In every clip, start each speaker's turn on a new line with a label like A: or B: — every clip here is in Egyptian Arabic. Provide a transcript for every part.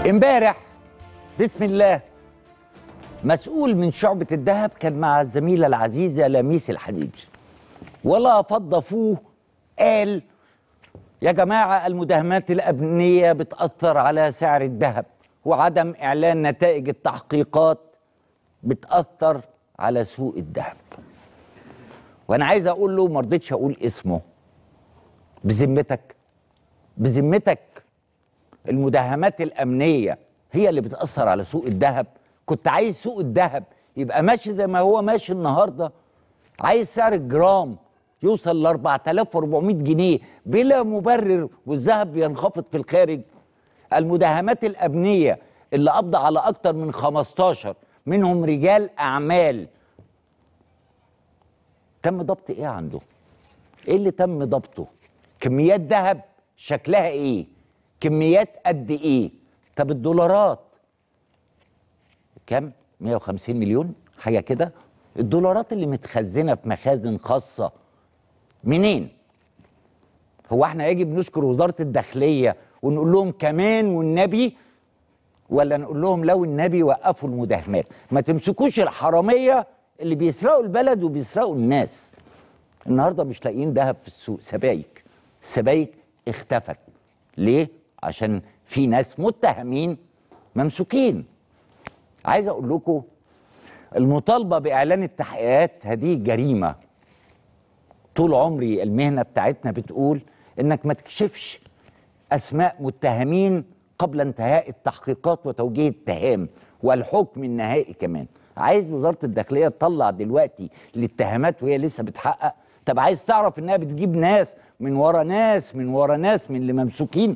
A: امبارح بسم الله مسؤول من شعبة الذهب كان مع الزميلة العزيزة لميس الحديدي ولا فض فوه قال يا جماعة المداهمات الأبنية بتأثر على سعر الذهب وعدم إعلان نتائج التحقيقات بتأثر على سوق الذهب وأنا عايز أقول له ما رضيتش أقول اسمه بذمتك بذمتك المداهمات الأمنية هي اللي بتأثر على سوق الذهب كنت عايز سوق الذهب يبقى ماشي زي ما هو ماشي النهارده عايز سعر الجرام يوصل ل 4400 جنيه بلا مبرر والذهب بينخفض في الخارج المداهمات الأمنية اللي قبض على أكتر من 15 منهم رجال أعمال تم ضبط إيه عنده؟ إيه اللي تم ضبطه؟ كميات ذهب شكلها إيه؟ كميات قد إيه؟ طب الدولارات كام؟ 150 مليون حاجة كده الدولارات اللي متخزنة في مخازن خاصة منين؟ هو احنا يجب نشكر وزارة الداخلية ونقول لهم كمان والنبي ولا نقول لهم لو النبي وقفوا المداهمات ما تمسكوش الحرامية اللي بيسرقوا البلد وبيسرقوا الناس النهاردة مش لاقيين دهب في السوق سبايك السبايك اختفت ليه؟ عشان في ناس متهمين ممسوكين عايز اقول لكم المطالبه باعلان التحقيقات هذه جريمه طول عمري المهنه بتاعتنا بتقول انك ما تكشفش اسماء متهمين قبل انتهاء التحقيقات وتوجيه التهام والحكم النهائي كمان عايز وزاره الداخليه تطلع دلوقتي الاتهامات وهي لسه بتحقق طب عايز تعرف انها بتجيب ناس من ورا ناس من ورا ناس من اللي ممسوكين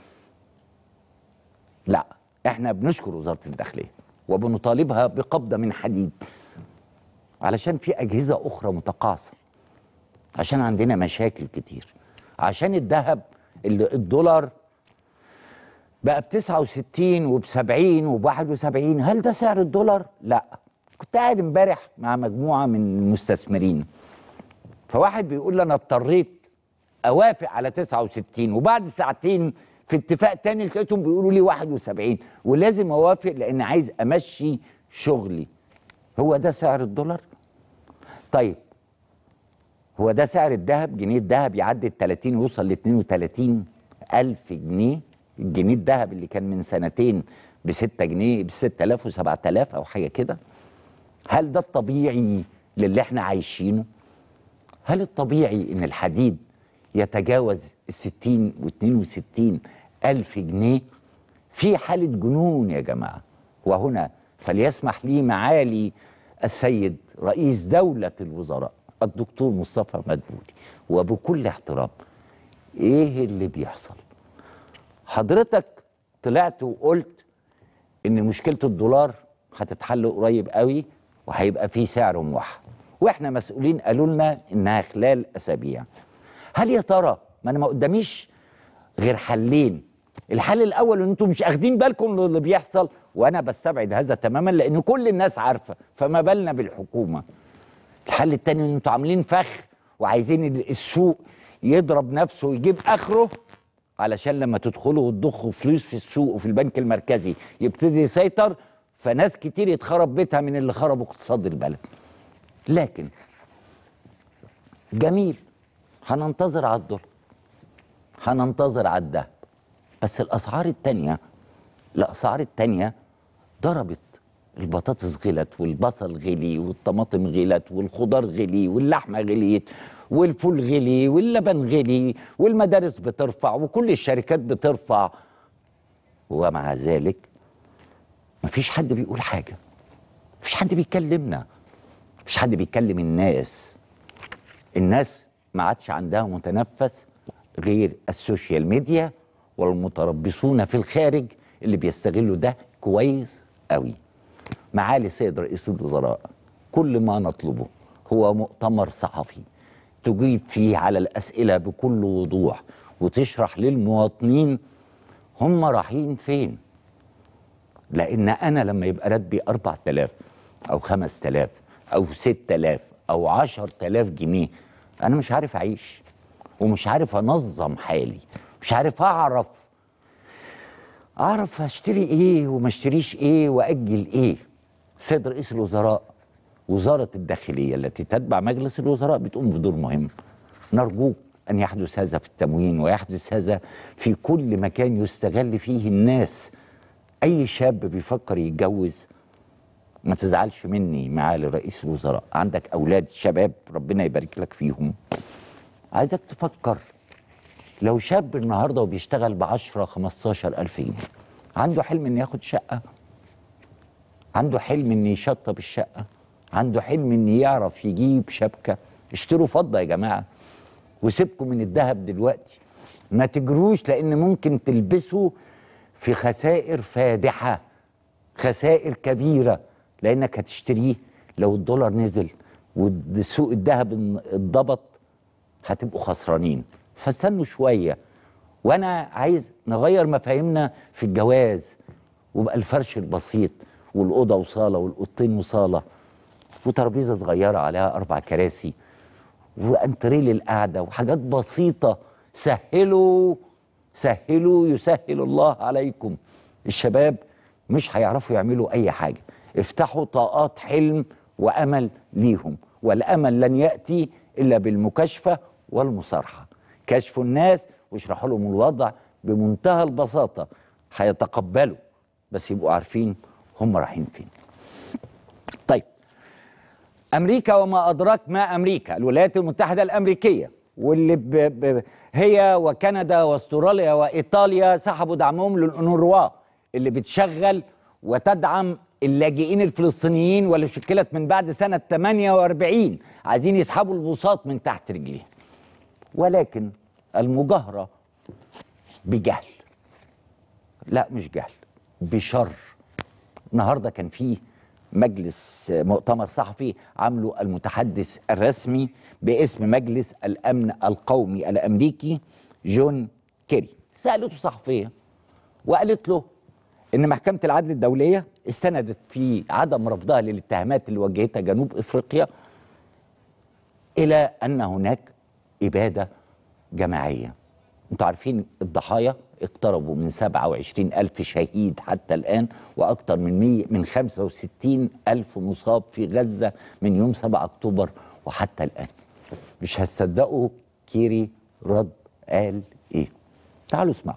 A: لا احنا بنشكر وزاره الداخليه وبنطالبها بقبضه من حديد علشان في اجهزه اخرى متقاعسه عشان عندنا مشاكل كتير عشان الذهب اللي الدولار بقى ب 69 وب 70 وب 71 هل ده سعر الدولار؟ لا كنت قاعد امبارح مع مجموعه من المستثمرين فواحد بيقول لي انا اضطريت اوافق على 69 وبعد ساعتين في اتفاق تاني لقيتهم بيقولوا لي 71 ولازم اوافق لان عايز امشي شغلي هو ده سعر الدولار طيب هو ده سعر الذهب جنيه الذهب يعدي ال 30 ويوصل ل 32 الف جنيه الجنيه الذهب اللي كان من سنتين ب 6 جنيه ب 6000 و 7000 او حاجه كده هل ده الطبيعي للي احنا عايشينه هل الطبيعي ان الحديد يتجاوز ال 60 و 62 ألف جنيه في حالة جنون يا جماعة وهنا فليسمح لي معالي السيد رئيس دولة الوزراء الدكتور مصطفى مدبولي وبكل احترام ايه اللي بيحصل حضرتك طلعت وقلت ان مشكلة الدولار هتتحل قريب قوي وهيبقى في سعر موحد واحنا مسؤولين قالوا لنا انها خلال اسابيع هل يا ترى ما انا ما قداميش غير حلين الحل الاول ان انتم مش اخدين بالكم من اللي بيحصل وانا بستبعد هذا تماما لان كل الناس عارفه فما بالنا بالحكومه الحل الثاني ان انتم عاملين فخ وعايزين السوق يضرب نفسه ويجيب اخره علشان لما تدخلوا وتضخوا فلوس في السوق وفي البنك المركزي يبتدي يسيطر فناس كتير يتخرب بيتها من اللي خربوا اقتصاد البلد لكن جميل هننتظر على الدولار هننتظر على الذهب بس الاسعار التانية الاسعار التانية ضربت البطاطس غلت والبصل غلي والطماطم غلت والخضار غلي واللحمه غليت والفول غلي واللبن غلي والمدارس بترفع وكل الشركات بترفع ومع ذلك مفيش حد بيقول حاجه مفيش حد بيكلمنا مفيش حد بيكلم الناس الناس ما عادش عندها متنفس غير السوشيال ميديا والمتربصون في الخارج اللي بيستغلوا ده كويس قوي معالي السيد رئيس الوزراء كل ما نطلبه هو مؤتمر صحفي تجيب فيه على الأسئلة بكل وضوح وتشرح للمواطنين هم رايحين فين لأن أنا لما يبقى راتبي 4000 أو 5000 أو 6000 أو 10000 جنيه أنا مش عارف أعيش ومش عارف انظم حالي مش عارف اعرف اعرف اشتري ايه وما اشتريش ايه واجل ايه سيد رئيس الوزراء وزاره الداخليه التي تتبع مجلس الوزراء بتقوم بدور مهم نرجوك ان يحدث هذا في التموين ويحدث هذا في كل مكان يستغل فيه الناس اي شاب بيفكر يتجوز ما تزعلش مني معالي رئيس الوزراء عندك اولاد شباب ربنا يبارك لك فيهم عايزك تفكر لو شاب النهارده وبيشتغل ب 10 15 الف جنيه عنده حلم انه ياخد شقه عنده حلم انه يشطب الشقه عنده حلم انه يعرف يجيب شبكه اشتروا فضه يا جماعه وسيبكم من الذهب دلوقتي ما تجروش لان ممكن تلبسوا في خسائر فادحه خسائر كبيره لانك هتشتريه لو الدولار نزل وسوق الذهب اتضبط هتبقوا خسرانين فاستنوا شويه وانا عايز نغير مفاهيمنا في الجواز وبقى الفرش البسيط والاوضه وصاله والاوضتين وصاله وترابيزه صغيره عليها اربع كراسي وانتريه للقعده وحاجات بسيطه سهلوا سهلوا يسهل الله عليكم الشباب مش هيعرفوا يعملوا اي حاجه افتحوا طاقات حلم وامل ليهم والامل لن ياتي الا بالمكاشفه والمصارحه كشفوا الناس واشرحوا لهم الوضع بمنتهى البساطه هيتقبلوا بس يبقوا عارفين هم رايحين فين طيب امريكا وما ادراك ما امريكا الولايات المتحده الامريكيه واللي ب ب هي وكندا واستراليا وايطاليا سحبوا دعمهم للأونروا اللي بتشغل وتدعم اللاجئين الفلسطينيين واللي شكلت من بعد سنة 48 عايزين يسحبوا البساط من تحت رجليهم ولكن المجاهرة بجهل لا مش جهل بشر النهارده كان فيه مجلس مؤتمر صحفي عامله المتحدث الرسمي باسم مجلس الامن القومي الامريكي جون كيري سالته صحفيه وقالت له ان محكمه العدل الدوليه استندت في عدم رفضها للاتهامات اللي وجهتها جنوب افريقيا الى ان هناك اباده جماعيه انتوا عارفين الضحايا اقتربوا من 27 ألف شهيد حتى الآن وأكثر من 100 من 65 ألف مصاب في غزة من يوم 7 أكتوبر وحتى الآن مش هتصدقوا كيري رد قال إيه تعالوا اسمعوا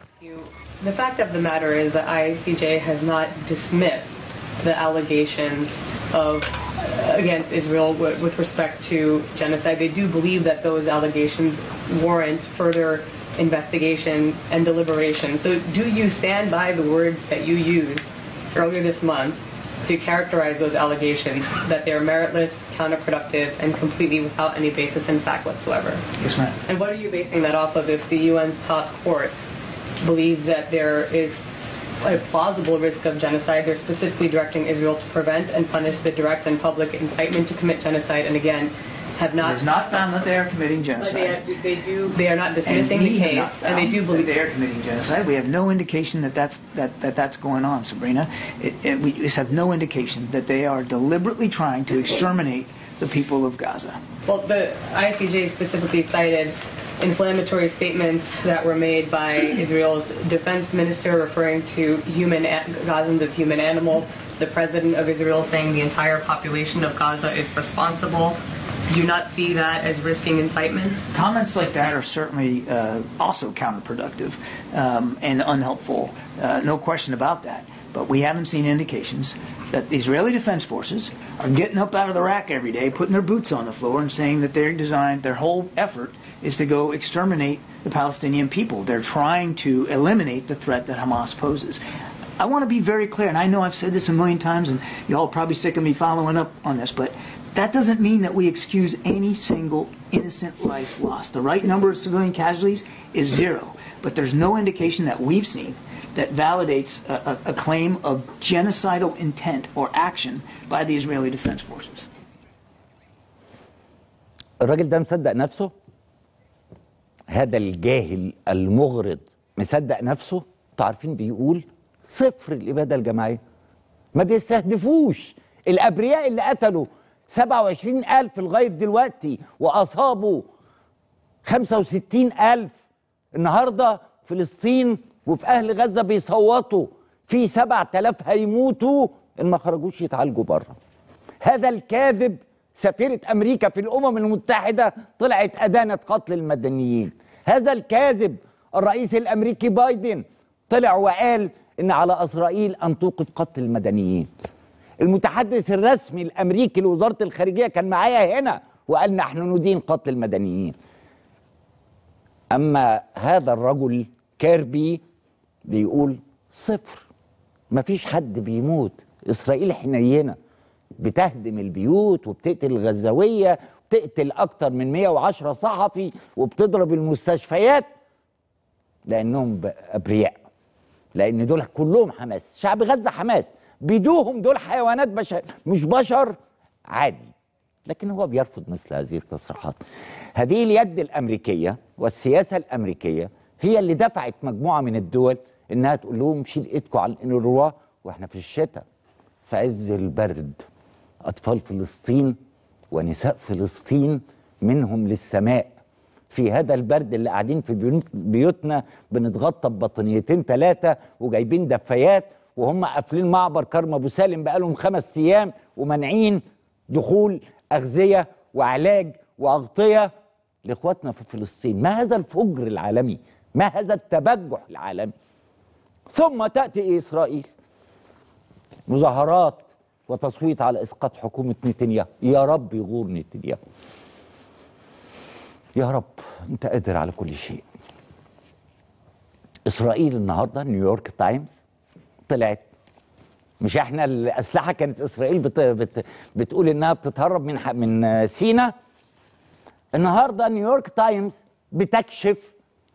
B: The fact of the matter is that ICJ has not dismissed the allegations of against Israel with respect to genocide. They do believe that those allegations warrant further investigation and deliberation. So do you stand by the words that you used earlier this month to characterize those allegations that they're meritless, counterproductive, and completely without any basis in fact whatsoever?
C: Yes, ma'am.
B: And what are you basing that off of if the UN's top court believes that there is a plausible risk of genocide. They're specifically directing Israel to prevent and punish the direct and public incitement to commit genocide. And again, have not.
C: It is not found that they are committing genocide.
B: They, are, they do. They are not dismissing the case, and they do believe
C: they are committing genocide. We have no indication that that's that, that that's going on, Sabrina. It, it, we just have no indication that they are deliberately trying to exterminate the people of Gaza.
B: Well, the ICJ specifically cited inflammatory statements that were made by Israel's defense minister referring to human Gazans as human animals. The president of Israel saying the entire population of Gaza is responsible do you not see that as risking incitement?
C: Comments like that are certainly uh, also counterproductive um, and unhelpful. Uh, no question about that. But we haven't seen indications that the Israeli Defense Forces are getting up out of the rack every day, putting their boots on the floor, and saying that they're designed, their whole effort is to go exterminate the Palestinian people. They're trying to eliminate the threat that Hamas poses. I want to be very clear, and I know I've said this a million times, and y'all are probably sick of me following up on this, but that doesn't mean that we excuse any single innocent life lost. The right number of civilian casualties is zero, but there's no indication that we've seen that validates a, a, a claim of genocidal intent or action by the Israeli Defense Forces.
A: الراجل ده مصدق نفسه هذا الجاهل المغرض مصدق نفسه تعرفين بيقول صفر الإبادة الجماعية ما بيستهدفوش الأبرياء اللي قتلوا 27 ألف لغاية دلوقتي وأصابوا 65 ألف النهاردة فلسطين وفي اهل غزه بيصوتوا في 7000 هيموتوا ان ما خرجوش يتعالجوا بره هذا الكاذب سفيرة أمريكا في الأمم المتحدة طلعت أدانت قتل المدنيين هذا الكاذب الرئيس الأمريكي بايدن طلع وقال إن على إسرائيل أن توقف قتل المدنيين المتحدث الرسمي الأمريكي لوزارة الخارجية كان معايا هنا وقال نحن ندين قتل المدنيين أما هذا الرجل كيربي بيقول صفر مفيش حد بيموت إسرائيل حنينة بتهدم البيوت وبتقتل الغزاوية بتقتل أكتر من 110 صحفي وبتضرب المستشفيات لأنهم ب- أبرياء لأن دول كلهم حماس شعب غزة حماس بيدوهم دول حيوانات بشر مش بشر عادي لكن هو بيرفض مثل هذه التصريحات هذه اليد الأمريكية والسياسة الأمريكية هي اللي دفعت مجموعة من الدول إنها تقول لهم شيل إيدكم على الإنروا وإحنا في الشتاء في عز البرد أطفال فلسطين ونساء فلسطين منهم للسماء في هذا البرد اللي قاعدين في بيوت- بيوتنا بنتغطى ببطانيتين ثلاثة وجايبين دفايات وهم قافلين معبر كرم أبو سالم بقالهم خمس أيام ومانعين دخول أغذية وعلاج وأغطية لإخواتنا في فلسطين ما هذا الفجر العالمي ما هذا التبجح العالمي ثم تأتي إسرائيل مظاهرات وتصويت على اسقاط حكومه نتنياهو يا رب يغور نتنياهو يا رب انت قادر على كل شيء اسرائيل النهارده نيويورك تايمز طلعت مش احنا الاسلحه كانت اسرائيل بت بت بتقول انها بتتهرب من ح- من سينا النهارده نيويورك تايمز بتكشف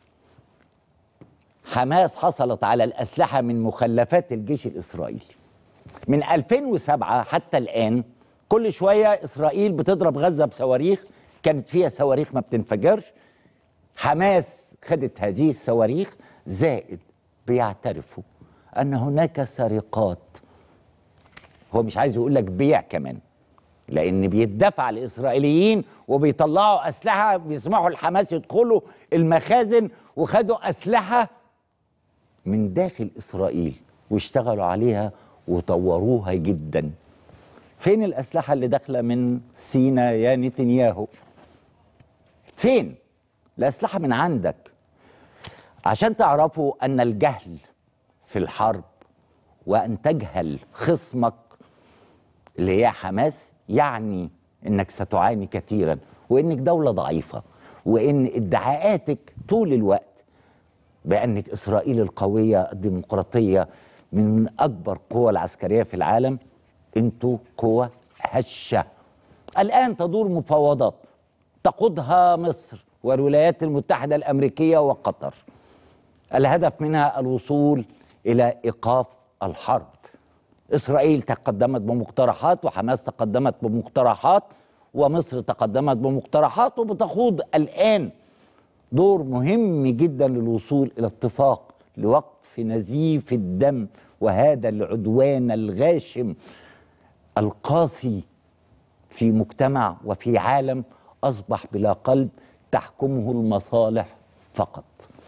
A: حماس حصلت على الاسلحه من مخلفات الجيش الاسرائيلي من 2007 حتى الآن كل شوية إسرائيل بتضرب غزة بصواريخ كانت فيها صواريخ ما بتنفجرش حماس خدت هذه الصواريخ زائد بيعترفوا أن هناك سرقات هو مش عايز يقول لك بيع كمان لأن بيدفع لإسرائيليين وبيطلعوا أسلحة بيسمحوا الحماس يدخلوا المخازن وخدوا أسلحة من داخل اسرائيل واشتغلوا عليها وطوروها جدا فين الاسلحه اللي داخله من سينا يا نتنياهو فين الاسلحه من عندك عشان تعرفوا ان الجهل في الحرب وان تجهل خصمك اللي هي حماس يعني انك ستعاني كثيرا وانك دوله ضعيفه وان ادعاءاتك طول الوقت بأن إسرائيل القوية الديمقراطية من أكبر قوى العسكرية في العالم أنتوا قوة هشة الآن تدور مفاوضات تقودها مصر والولايات المتحدة الأمريكية وقطر الهدف منها الوصول إلى إيقاف الحرب إسرائيل تقدمت بمقترحات وحماس تقدمت بمقترحات ومصر تقدمت بمقترحات وبتخوض الآن دور مهم جدا للوصول الى اتفاق لوقف نزيف الدم وهذا العدوان الغاشم القاسي في مجتمع وفي عالم اصبح بلا قلب تحكمه المصالح فقط.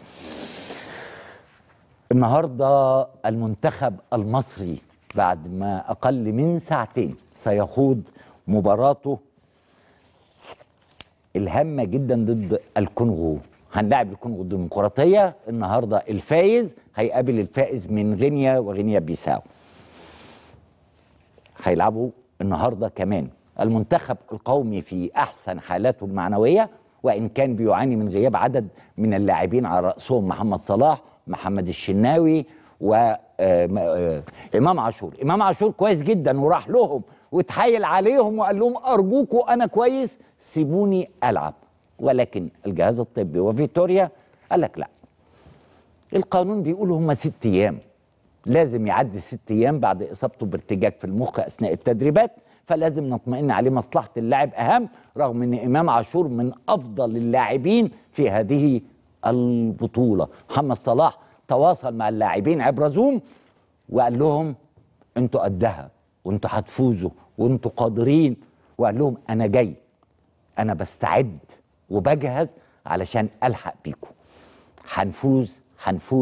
A: النهارده المنتخب المصري بعد ما اقل من ساعتين سيخوض مباراته الهامه جدا ضد الكونغو هنلاعب الكونغو الديمقراطيه النهارده الفايز هيقابل الفائز من غينيا وغينيا بيساو هيلعبوا النهارده كمان المنتخب القومي في احسن حالاته المعنويه وان كان بيعاني من غياب عدد من اللاعبين على راسهم محمد صلاح محمد الشناوي وامام عاشور امام عاشور كويس جدا وراح لهم واتحايل عليهم وقال لهم ارجوكوا انا كويس سيبوني العب ولكن الجهاز الطبي وفيتوريا قال لك لا القانون بيقول هم ست ايام لازم يعدي ست ايام بعد اصابته بارتجاج في المخ اثناء التدريبات فلازم نطمئن عليه مصلحه اللاعب اهم رغم ان امام عاشور من افضل اللاعبين في هذه البطوله محمد صلاح تواصل مع اللاعبين عبر زوم وقال لهم انتوا قدها وانتوا هتفوزوا وانتوا قادرين وقال لهم انا جاي انا بستعد وبجهز علشان الحق بيكم هنفوز هنفوز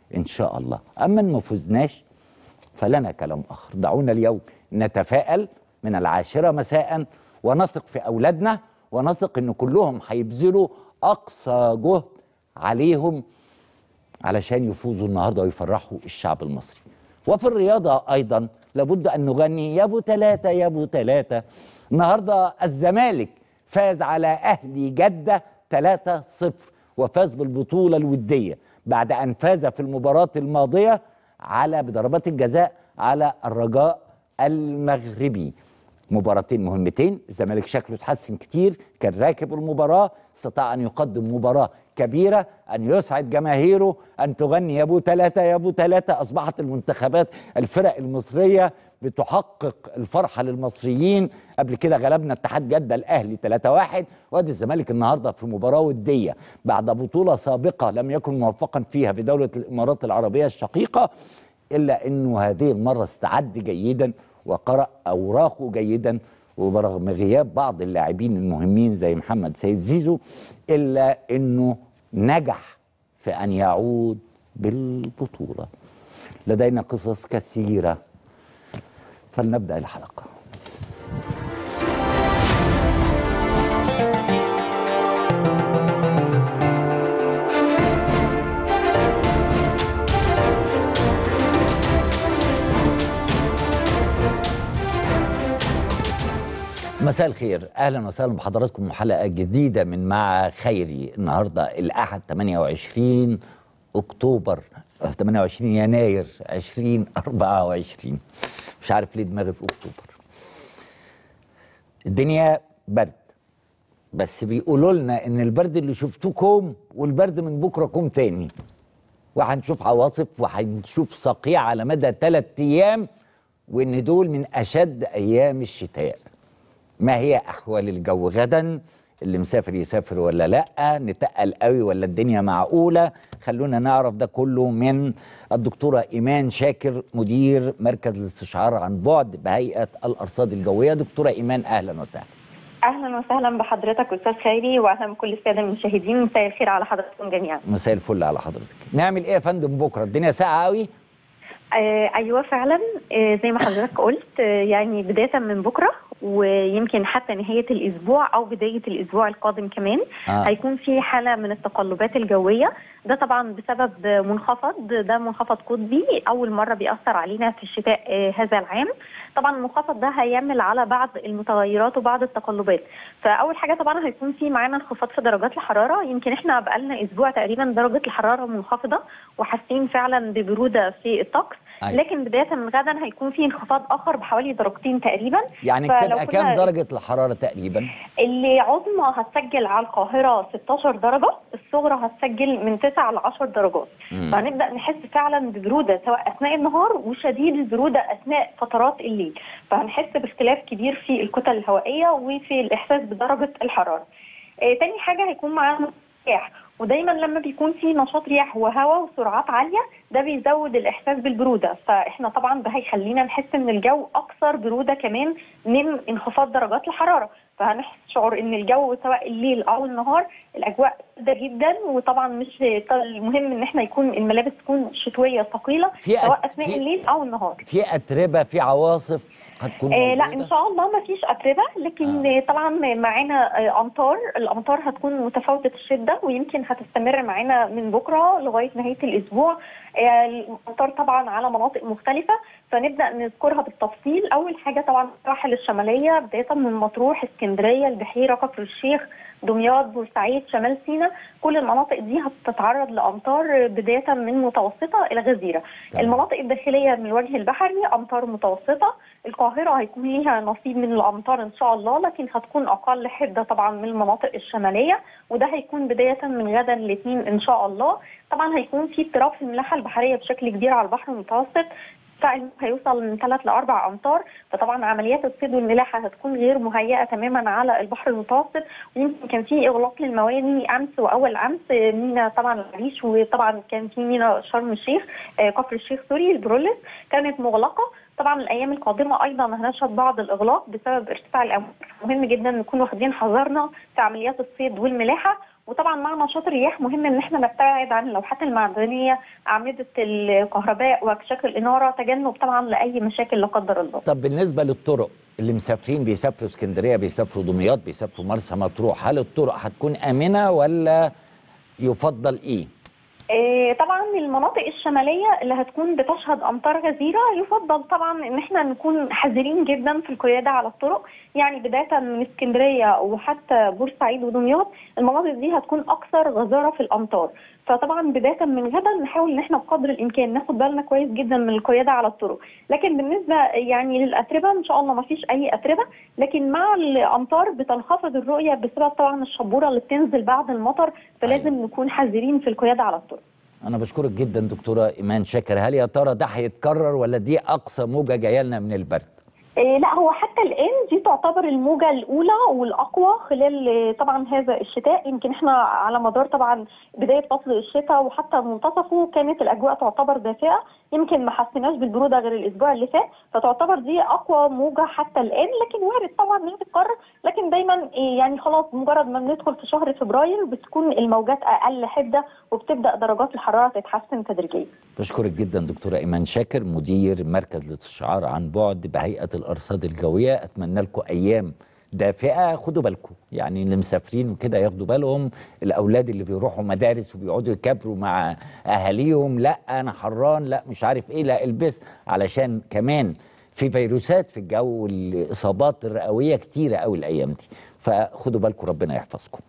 A: ان شاء الله اما ان ما فزناش فلنا كلام اخر دعونا اليوم نتفائل من العاشره مساء ونثق في اولادنا ونثق ان كلهم هيبذلوا اقصى جهد عليهم علشان يفوزوا النهارده ويفرحوا الشعب المصري وفي الرياضه ايضا لابد ان نغني يا ابو ثلاثه يا ابو ثلاثه النهارده الزمالك فاز على اهلي جده 3-0 وفاز بالبطوله الوديه بعد ان فاز في المباراه الماضيه على بضربات الجزاء على الرجاء المغربي مباراتين مهمتين الزمالك شكله اتحسن كتير كان راكب المباراة استطاع أن يقدم مباراة كبيرة أن يسعد جماهيره أن تغني يا أبو ثلاثة يا أبو ثلاثة أصبحت المنتخبات الفرق المصرية بتحقق الفرحة للمصريين قبل كده غلبنا اتحاد جدة الأهلي 3-1 وادي الزمالك النهاردة في مباراة ودية بعد بطولة سابقة لم يكن موفقا فيها في دولة الإمارات العربية الشقيقة إلا أنه هذه المرة استعد جيدا وقرأ أوراقه جيدا وبرغم غياب بعض اللاعبين المهمين زي محمد سيد زيزو إلا أنه نجح في أن يعود بالبطولة لدينا قصص كثيرة فلنبدأ الحلقة مساء الخير اهلا وسهلا بحضراتكم حلقه جديده من مع خيري النهارده الاحد 28 اكتوبر 28 يناير 2024 مش عارف ليه دماغي في اكتوبر الدنيا برد بس بيقولوا لنا ان البرد اللي شفتوه كوم والبرد من بكره كوم تاني وهنشوف عواصف وهنشوف صقيع على مدى ثلاث ايام وان دول من اشد ايام الشتاء ما هي احوال الجو غدا اللي مسافر يسافر ولا لا نتقل قوي ولا الدنيا معقوله خلونا نعرف ده كله من الدكتوره ايمان شاكر مدير مركز الاستشعار عن بعد بهيئه الارصاد الجويه دكتوره ايمان اهلا وسهلا
D: اهلا وسهلا بحضرتك استاذ خيري واهلا بكل الساده المشاهدين مساء الخير على حضراتكم جميعا
A: مساء الفل على حضرتك نعمل ايه يا فندم بكره الدنيا ساقعه قوي
D: آه ايوه فعلا آه زي ما حضرتك قلت آه يعني بدايه من بكره ويمكن حتى نهايه الاسبوع او بدايه الاسبوع القادم كمان
A: آه.
D: هيكون في حاله من التقلبات الجويه ده طبعا بسبب منخفض ده منخفض قطبي اول مره بيأثر علينا في الشتاء آه هذا العام طبعا المنخفض ده هيعمل على بعض المتغيرات وبعض التقلبات فاول حاجه طبعا هيكون في معانا انخفاض في درجات الحراره يمكن احنا بقالنا اسبوع تقريبا درجه الحراره منخفضه وحاسين فعلا ببروده في الطقس
A: أيوة.
D: لكن بدايه من غدا هيكون في انخفاض اخر بحوالي درجتين تقريبا
A: يعني
D: فلو
A: بتبقى
D: كنا-
A: كام درجه الحراره تقريبا
D: اللي عظمى هتسجل على القاهرة 16 درجة الصغرى هتسجل من 9 ل 10 درجات
A: مم.
D: فهنبدأ نحس فعلا ببرودة سواء أثناء النهار وشديد البرودة أثناء فترات الليل فهنحس باختلاف كبير في الكتل الهوائية وفي الإحساس بدرجة الحرارة آه تاني حاجة هيكون معانا رياح ودايما لما بيكون في نشاط رياح وهواء وسرعات عاليه ده بيزود الاحساس بالبروده فاحنا طبعا ده هيخلينا نحس ان الجو اكثر بروده كمان من انخفاض درجات الحراره فهنشعر ان الجو سواء الليل او النهار الاجواء بارده جدا وطبعا مش المهم ان احنا يكون الملابس تكون شتويه ثقيله
A: في أت-
D: سواء اثناء
A: في-
D: الليل او النهار
A: في اتربه في عواصف هتكون
D: آه لا
A: موجودة؟
D: ان شاء الله ما فيش اتربه لكن
A: آه.
D: آه. طبعا معانا آه امطار الامطار هتكون متفاوته الشده ويمكن هتستمر معانا من بكره لغايه نهايه الاسبوع آه الامطار طبعا على مناطق مختلفه فنبدا نذكرها بالتفصيل اول حاجه طبعا السواحل الشماليه بدايه من مطروح اسكندريه البحيره كفر الشيخ دمياط بورسعيد شمال سيناء كل المناطق دي هتتعرض لامطار بدايه من متوسطه الى غزيره
A: تمام.
D: المناطق الداخليه من الوجه البحري امطار متوسطه القاهره هيكون ليها نصيب من الامطار ان شاء الله لكن هتكون اقل حده طبعا من المناطق الشماليه وده هيكون بدايه من غدا الاثنين ان شاء الله طبعا هيكون في اضطراب في الملاحه البحريه بشكل كبير على البحر المتوسط فعلا هيوصل من ثلاث لاربع امتار فطبعا عمليات الصيد والملاحه هتكون غير مهيئه تماما على البحر المتوسط ويمكن كان في اغلاق للمواني امس واول امس مينا طبعا العريش وطبعا كان في مينا شرم الشيخ آه، كفر الشيخ سوري البرولس كانت مغلقه طبعا الايام القادمه ايضا هنشهد بعض الاغلاق بسبب ارتفاع الامواج مهم جدا نكون واخدين حذرنا في عمليات الصيد والملاحه وطبعا مع نشاط الرياح مهم ان احنا نبتعد عن اللوحات المعدنيه اعمده الكهرباء واكشاك الاناره تجنب طبعا لاي مشاكل لا قدر الله
A: طب بالنسبه للطرق اللي مسافرين بيسافروا اسكندريه بيسافروا دمياط بيسافروا مرسى مطروح هل الطرق هتكون امنه ولا يفضل ايه
D: آه، طبعا المناطق الشماليه اللي هتكون بتشهد امطار غزيره يفضل طبعا ان احنا نكون حذرين جدا في القياده على الطرق يعني بدايه من اسكندريه وحتى بورسعيد ودمياط المناطق دي هتكون اكثر غزاره في الامطار فطبعا بدايه من غدا نحاول ان احنا بقدر الامكان ناخد بالنا كويس جدا من القياده على الطرق لكن بالنسبه يعني للاتربه ان شاء الله ما فيش اي اتربه لكن مع الامطار بتنخفض الرؤيه بسبب طبعا الشبوره اللي بتنزل بعد المطر فلازم
A: أيوة.
D: نكون حذرين في القياده على الطرق
A: انا بشكرك جدا دكتوره ايمان شاكر هل يا ترى ده هيتكرر ولا دي اقصى موجه جايه لنا من البرد
D: إيه لا هو حتى الان دي تعتبر الموجه الاولى والاقوى خلال آه، طبعا هذا الشتاء يمكن احنا على مدار طبعا بدايه فصل الشتاء وحتى منتصفه كانت الاجواء تعتبر دافئه يمكن ما حسيناش بالبروده غير الاسبوع اللي فات فتعتبر دي اقوى موجه حتى الان لكن وارد طبعا انها تتكرر لكن دايما إيه يعني خلاص مجرد ما بندخل في شهر فبراير بتكون الموجات اقل حده وبتبدا درجات الحراره تتحسن تدريجيا
A: بشكرك جدا دكتوره ايمان شاكر مدير مركز الاستشعار عن بعد بهيئه الارصاد الجويه اتمنى لكم ايام دافئه خدوا بالكم يعني اللي مسافرين وكده ياخدوا بالهم الاولاد اللي بيروحوا مدارس وبيقعدوا يكابروا مع اهاليهم لا انا حران لا مش عارف ايه لا البس علشان كمان في فيروسات في الجو والاصابات الرئويه كتيره قوي الايام دي فخدوا بالكم ربنا يحفظكم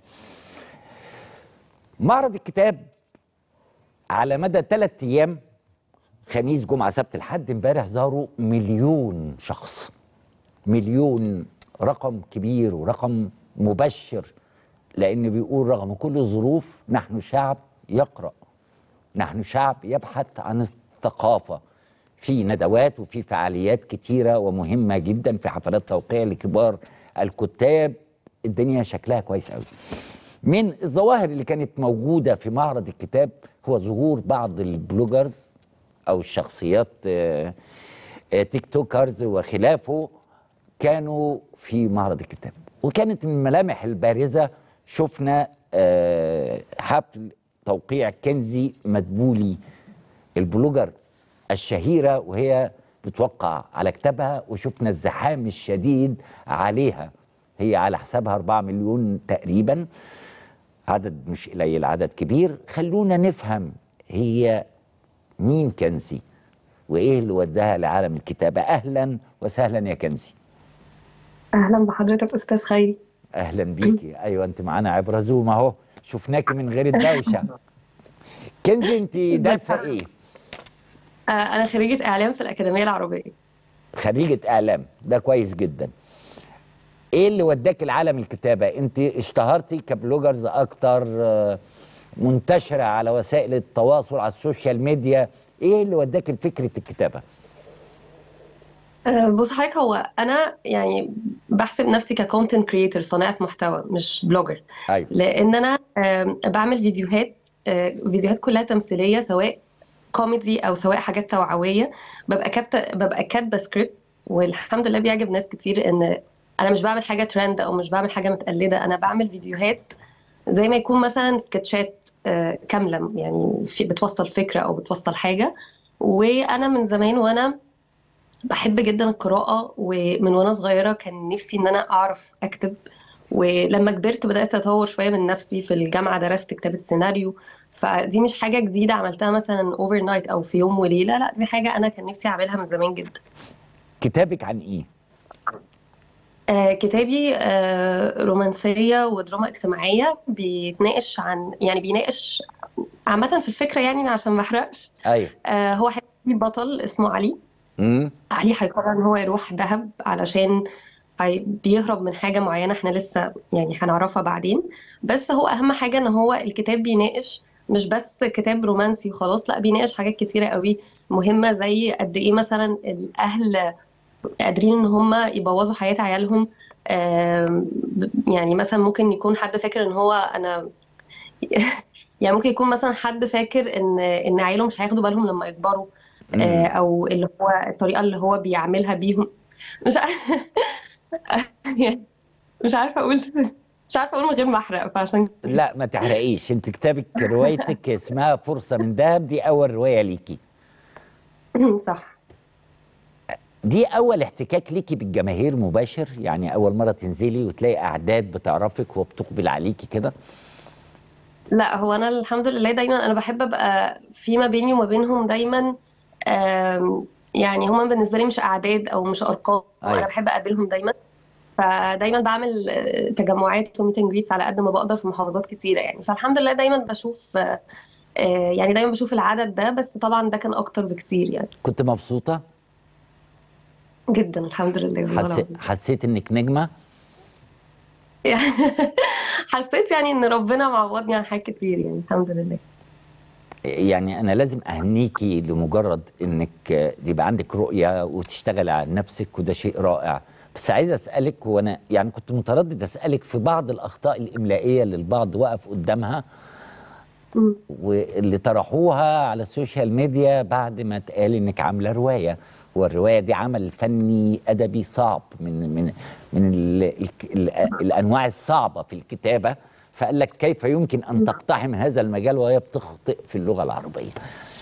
A: معرض الكتاب على مدى ثلاث ايام خميس جمعه سبت الحد امبارح زاروا مليون شخص مليون رقم كبير ورقم مبشر لان بيقول رغم كل الظروف نحن شعب يقرا نحن شعب يبحث عن الثقافه في ندوات وفي فعاليات كتيره ومهمه جدا في حفلات توقيع لكبار الكتاب الدنيا شكلها كويس قوي من الظواهر اللي كانت موجوده في معرض الكتاب هو ظهور بعض البلوجرز او الشخصيات آه، آه، تيك توكرز وخلافه كانوا في معرض الكتاب وكانت من الملامح البارزه شفنا آه، حفل توقيع كنزي مدبولي البلوجر الشهيره وهي بتوقع على كتابها وشفنا الزحام الشديد عليها هي على حسابها 4 مليون تقريبا عدد مش قليل عدد كبير خلونا نفهم هي مين كنزي وايه اللي وداها لعالم الكتابه اهلا وسهلا يا كنزي
E: اهلا بحضرتك استاذ خيري
A: اهلا بيكي ايوه انت معانا عبر زوم اهو شفناكي من غير الدوشه كنزي انت دارسه ايه
E: آه، انا خريجه اعلام في الاكاديميه العربيه
A: خريجه اعلام ده كويس جدا ايه اللي وداك لعالم الكتابه انت اشتهرتي كبلوجرز اكتر آه، منتشره على وسائل التواصل على السوشيال ميديا ايه اللي وداك لفكره الكتابه
E: آه، بص حضرتك هو انا يعني بحسب نفسي ككونتنت كريتور صانعه محتوى مش بلوجر
A: ايوه
E: لان انا آم، بعمل فيديوهات آه، فيديوهات كلها تمثيليه سواء كوميدي او سواء حاجات توعويه ببقى كاتبه ببقى كاتبه سكريبت والحمد لله بيعجب ناس كتير ان انا مش بعمل حاجه ترند او مش بعمل حاجه متقلده انا بعمل فيديوهات زي ما يكون مثلا سكتشات آه، كامله يعني في بتوصل فكره او بتوصل حاجه وانا من زمان وانا بحب جدا القراءة ومن وانا صغيرة كان نفسي ان انا اعرف اكتب ولما كبرت بدأت اطور شوية من نفسي في الجامعة درست كتابة سيناريو فدي مش حاجة جديدة عملتها مثلا اوفر نايت او في يوم وليلة لا دي حاجة انا كان نفسي اعملها من زمان جدا
A: كتابك عن ايه
E: آه كتابي آه رومانسية ودراما اجتماعية بيتناقش عن يعني بيناقش عامة في الفكرة يعني عشان ما احرقش
A: ايوه
E: آه هو هيبقى في بطل اسمه علي
A: امم
E: علي هيقرر ان هو يروح دهب علشان هي- بيهرب من حاجة معينة احنا لسه يعني هنعرفها بعدين بس هو اهم حاجة ان هو الكتاب بيناقش مش بس كتاب رومانسي وخلاص لا بيناقش حاجات كتيرة قوي مهمة زي قد ايه مثلا الاهل قادرين ان هم يبوظوا حياة عيالهم آم، يعني مثلا ممكن يكون حد فاكر ان هو انا يعني ممكن يكون مثلا حد فاكر ان ان عياله مش هياخدوا بالهم لما يكبروا آه، او اللي هو الطريقه اللي هو بيعملها بيهم مش عارفه يعني مش عارفه اقول مش عارفه اقول من غير ما احرق فعشان
A: لا ما تحرقيش انت كتابك روايتك اسمها فرصه من ذهب دي اول روايه ليكي
E: صح
A: دي اول احتكاك ليكي بالجماهير مباشر يعني اول مره تنزلي وتلاقي اعداد بتعرفك وبتقبل عليكي كده
E: لا هو انا الحمد لله دايما انا بحب ابقى في ما بيني وما بينهم دايما آم، يعني هما بالنسبه لي مش اعداد او مش ارقام
A: أيوة.
E: انا بحب اقابلهم دايما فدايما بعمل آه، تجمعات وميت اند جريتس على قد ما بقدر في محافظات كتيره يعني فالحمد لله دايما بشوف آه، آه، يعني دايما بشوف العدد ده بس طبعا ده كان اكتر بكتير يعني
A: كنت مبسوطه
E: جدا الحمد لله والله
A: حسيت
E: العظيم
A: حسيت انك نجمه
E: يعني حسيت يعني ان ربنا معوضني عن حاجات كتير يعني الحمد لله
A: يعني انا لازم اهنيكي لمجرد انك يبقى عندك رؤيه وتشتغلي على نفسك وده شيء رائع بس عايز اسالك وانا يعني كنت متردد اسالك في بعض الاخطاء الاملائيه اللي البعض وقف قدامها
E: مم.
A: واللي طرحوها على السوشيال ميديا بعد ما اتقال انك عامله روايه والروايه دي عمل فني ادبي صعب من من من ال ال ال الانواع الصعبه في الكتابه فقال لك كيف يمكن ان تقتحم هذا المجال وهي بتخطئ في اللغه العربيه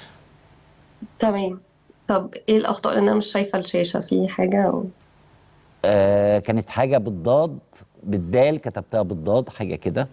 E: تمام طب ايه الاخطاء لان انا مش شايفه الشاشه في حاجه أو...
A: آه كانت حاجه بالضاد بالدال كتبتها بالضاد حاجه كده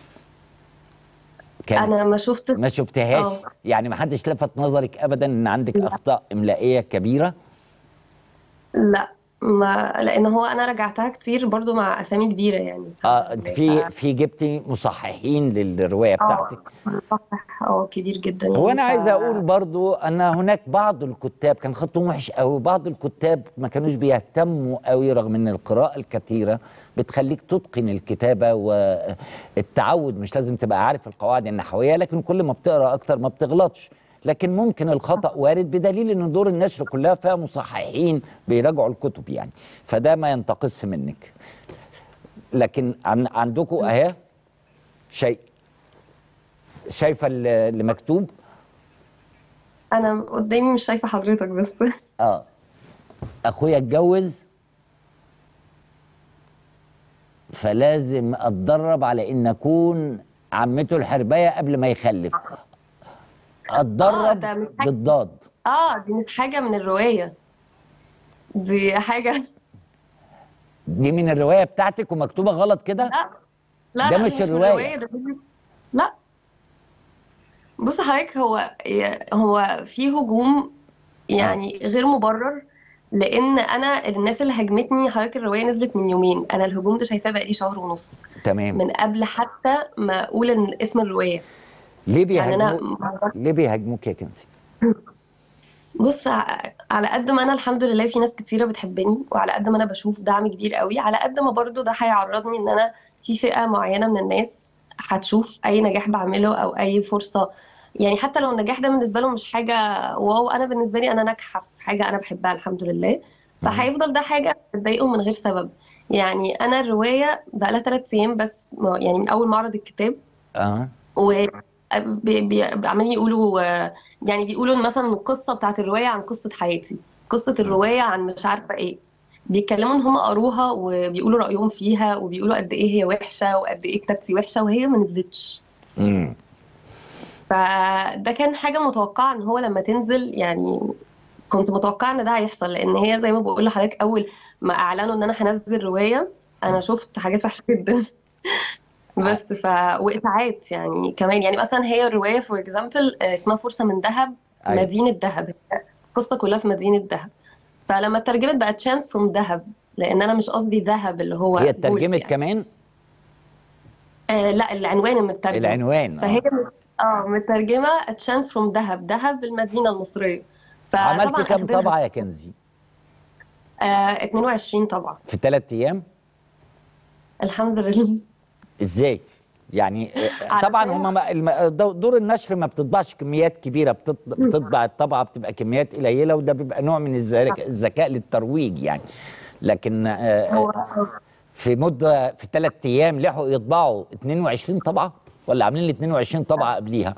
A: كان
E: انا ما شفت
A: ما شفتهاش
E: آه.
A: يعني ما حدش لفت نظرك ابدا ان عندك
E: لا.
A: اخطاء املائيه كبيره
E: لا ما لان هو انا رجعتها كتير برضو مع اسامي كبيره يعني
A: اه انت في في جبتي مصححين للروايه بتاعتك
E: صح اه كبير جدا
A: هو
E: يعني
A: انا
E: ف-
A: عايز اقول برضو ان هناك بعض الكتاب كان خطهم وحش قوي بعض الكتاب ما كانوش بيهتموا قوي رغم ان القراءه الكثيره بتخليك تتقن الكتابه والتعود مش لازم تبقى عارف القواعد النحويه لكن كل ما بتقرا اكتر ما بتغلطش لكن ممكن الخطا وارد بدليل ان دور النشر كلها فيها مصححين بيراجعوا الكتب يعني فده ما ينتقص منك لكن عن عندكم اهي شيء شايفه اللي اللي مكتوب
E: انا قدامي مش شايفه حضرتك بس
A: اه اخويا اتجوز فلازم اتدرب على ان اكون عمته الحربايه قبل ما يخلف
E: آه،
A: اتدرب
E: ده من حاجة-
A: بالضاد
E: اه دي مش حاجه من الروايه دي حاجه
A: دي من الروايه بتاعتك ومكتوبه غلط كده
E: لا لا
A: ده
E: لا
A: مش
E: من
A: الرواية.
E: ده فيديو- لا بص حضرتك هو هو في هجوم يعني غير مبرر لان انا الناس اللي هاجمتني حضرتك الروايه نزلت من يومين انا الهجوم ده شايفاه بقالي شهر ونص
A: تمام
E: من قبل حتى ما اقول ان اسم الروايه
A: ليه
E: يعني انا
A: بيهاجموك ليه بيهاجموك يا كنسي
E: بص ع- على قد ما انا الحمد لله في ناس كتيره بتحبني وعلى قد ما انا بشوف دعم كبير قوي على قد ما برضو ده هيعرضني ان انا في فئه معينه من الناس هتشوف اي نجاح بعمله او اي فرصه يعني حتى لو النجاح ده بالنسبه لهم مش حاجه واو انا بالنسبه لي انا ناجحه في حاجه انا بحبها الحمد لله فهيفضل ده حاجه بتضايقهم من غير سبب يعني انا الروايه بقى لها ثلاث ايام بس ما- يعني من اول معرض الكتاب
A: اه
E: و بي- بي- عمالين يقولوا آه، يعني بيقولوا إن مثلا القصه بتاعت الروايه عن قصه حياتي قصه الروايه عن مش عارفه ايه بيتكلموا ان هم قروها وبيقولوا رايهم فيها وبيقولوا قد ايه هي وحشه وقد ايه كتابتي وحشه وهي ما نزلتش
A: امم
E: فده كان حاجه متوقعه ان هو لما تنزل يعني كنت متوقعه ان ده هيحصل لان هي زي ما بقول لحضرتك اول ما اعلنوا ان انا هنزل روايه انا شفت حاجات وحشه جدا بس ف واشاعات يعني كمان يعني مثلا هي الروايه فور اكزامبل اسمها فرصه من ذهب
A: أيوة.
E: مدينه ذهب القصه كلها في مدينه ذهب فلما اترجمت بقت تشانس فروم ذهب لان انا مش قصدي ذهب اللي هو
A: هي
E: جولد
A: اترجمت
E: يعني.
A: كمان
E: آه لا العنوان المترجم
A: العنوان
E: فهي
A: آه.
E: اه مترجمه تشانس فروم ذهب ذهب المدينه المصريه فطبعا
A: عملت كام
E: أخدينها-
A: طبعه يا كنزي
E: آه 22 طبعا
A: في ثلاث ايام
E: الحمد لله
A: ازاي يعني آه،
E: على
A: طبعا
E: فكرة-
A: هم ما الم- دو- دور النشر ما بتطبعش كميات كبيره بتط- بتطبع الطبعه بتبقى كميات قليله وده بيبقى نوع من الذكاء الذكاء للترويج يعني لكن آه،
E: هو
A: في مده في ثلاث ايام لحقوا يطبعوا 22 طبعه ولا عاملين ال 22 طبعه قبليها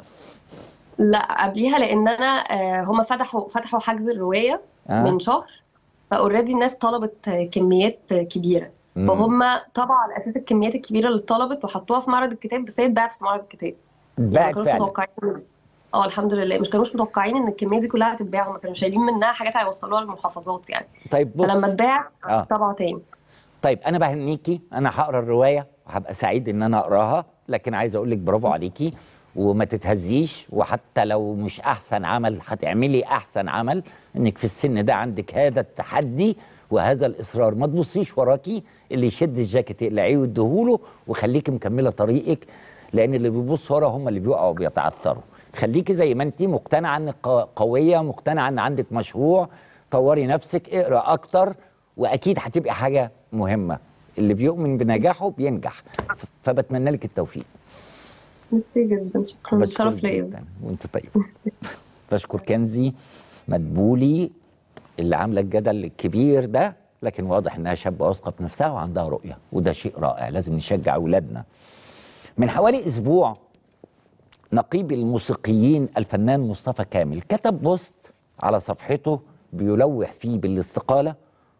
E: لا قبليها لان انا آه هم فتحوا فتحوا حجز الروايه
A: آه.
E: من شهر فاوريدي الناس طلبت آه، كميات آه، كبيره فهم طبعوا على اساس الكميات الكبيره اللي اتطلبت وحطوها في معرض الكتاب بس هي اتباعت في معرض الكتاب يعني ما
A: اتباعت
E: كانوش
A: فعلا
E: متوقعين اه الحمد لله مش كانوش متوقعين ان الكميه دي كلها هتتباع هم كانوا شايلين منها حاجات هيوصلوها للمحافظات يعني
A: طيب بص
E: فلما اتباع
A: آه.
E: طبعوا تاني
A: طيب انا بهنيكي انا هقرا الروايه وهبقى سعيد ان انا اقراها لكن عايز اقول لك برافو عليكي وما تتهزيش وحتى لو مش احسن عمل هتعملي احسن عمل انك في السن ده عندك هذا التحدي وهذا الاصرار ما تبصيش وراكي اللي يشد الجاكيت اقلعيه واديهوله وخليكي مكمله طريقك لان اللي بيبص ورا هم اللي بيقعوا وبيتعثروا خليكي زي ما انت مقتنعه انك ق- قويه مقتنعه ان عندك مشروع طوري نفسك اقرا اكتر واكيد هتبقى حاجه مهمه اللي بيؤمن بنجاحه بينجح ف- فبتمنى لك التوفيق
E: ميرسي جدا شكرا
A: بشكرك
E: شرف ليا
A: جدا وانت طيب بشكر كنزي مدبولي اللي عامله الجدل الكبير ده لكن واضح انها شابه واثقه في نفسها وعندها رؤيه وده شيء رائع لازم نشجع اولادنا من حوالي اسبوع نقيب الموسيقيين الفنان مصطفى كامل كتب بوست على صفحته بيلوح فيه بالاستقاله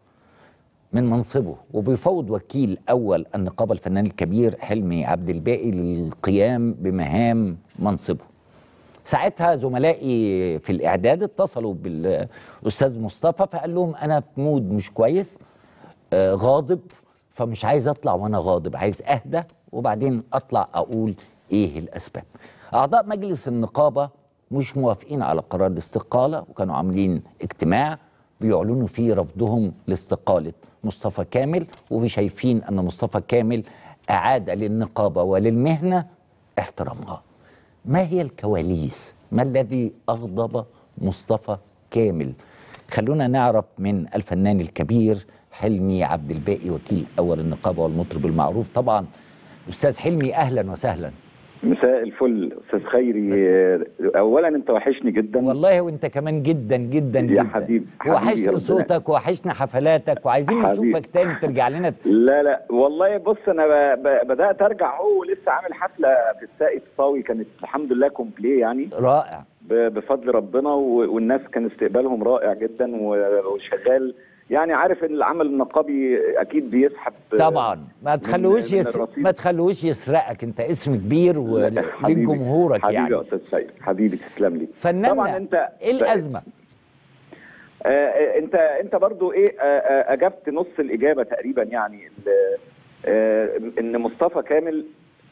A: من منصبه وبيفوض وكيل اول النقابه الفنان الكبير حلمي عبد الباقي للقيام بمهام منصبه. ساعتها زملائي في الاعداد اتصلوا بالاستاذ مصطفى فقال لهم انا في مود مش كويس آه، غاضب فمش عايز اطلع وانا غاضب عايز اهدى وبعدين اطلع اقول ايه الاسباب. اعضاء مجلس النقابه مش موافقين على قرار الاستقاله وكانوا عاملين اجتماع بيعلنوا فيه رفضهم لاستقاله مصطفى كامل وشايفين ان مصطفى كامل اعاد للنقابه وللمهنه احترامها. ما هي الكواليس؟ ما الذي اغضب مصطفى كامل؟ خلونا نعرف من الفنان الكبير حلمي عبد الباقي وكيل اول النقابه والمطرب المعروف طبعا استاذ حلمي اهلا وسهلا
F: مساء الفل استاذ خيري اولا انت وحشني جدا
A: والله وانت كمان جدا جدا
F: يا
A: جدا
F: حبيب- حبيبي
A: وحشنا
F: ربنا-
A: صوتك وحشنا حفلاتك وعايزين
F: حبيبي.
A: نشوفك تاني ترجع لنا
F: لا لا والله بص انا ب- ب- بدات ارجع اهو ولسه عامل حفله في الساقي الصاوي كانت الحمد لله كومبليه يعني
A: رائع
F: ب- بفضل ربنا و- والناس كان استقبالهم رائع جدا و- وشغال يعني عارف ان العمل النقابي اكيد بيسحب
A: طبعا ما
F: من-
A: تخلوش
F: من
A: يس...
F: الرصيد.
A: ما تخلوش يسرقك انت اسم كبير وليك
F: حبيبي-
A: جمهورك
F: حبيبي
A: يعني
F: يا استاذ خيري حبيبي تسلم لي
A: فناننا
F: طبعا انت
A: ايه الازمه
F: آه، آه، انت انت برضو ايه آه، آه، اجبت نص الاجابه تقريبا يعني ال- آه، ان مصطفى كامل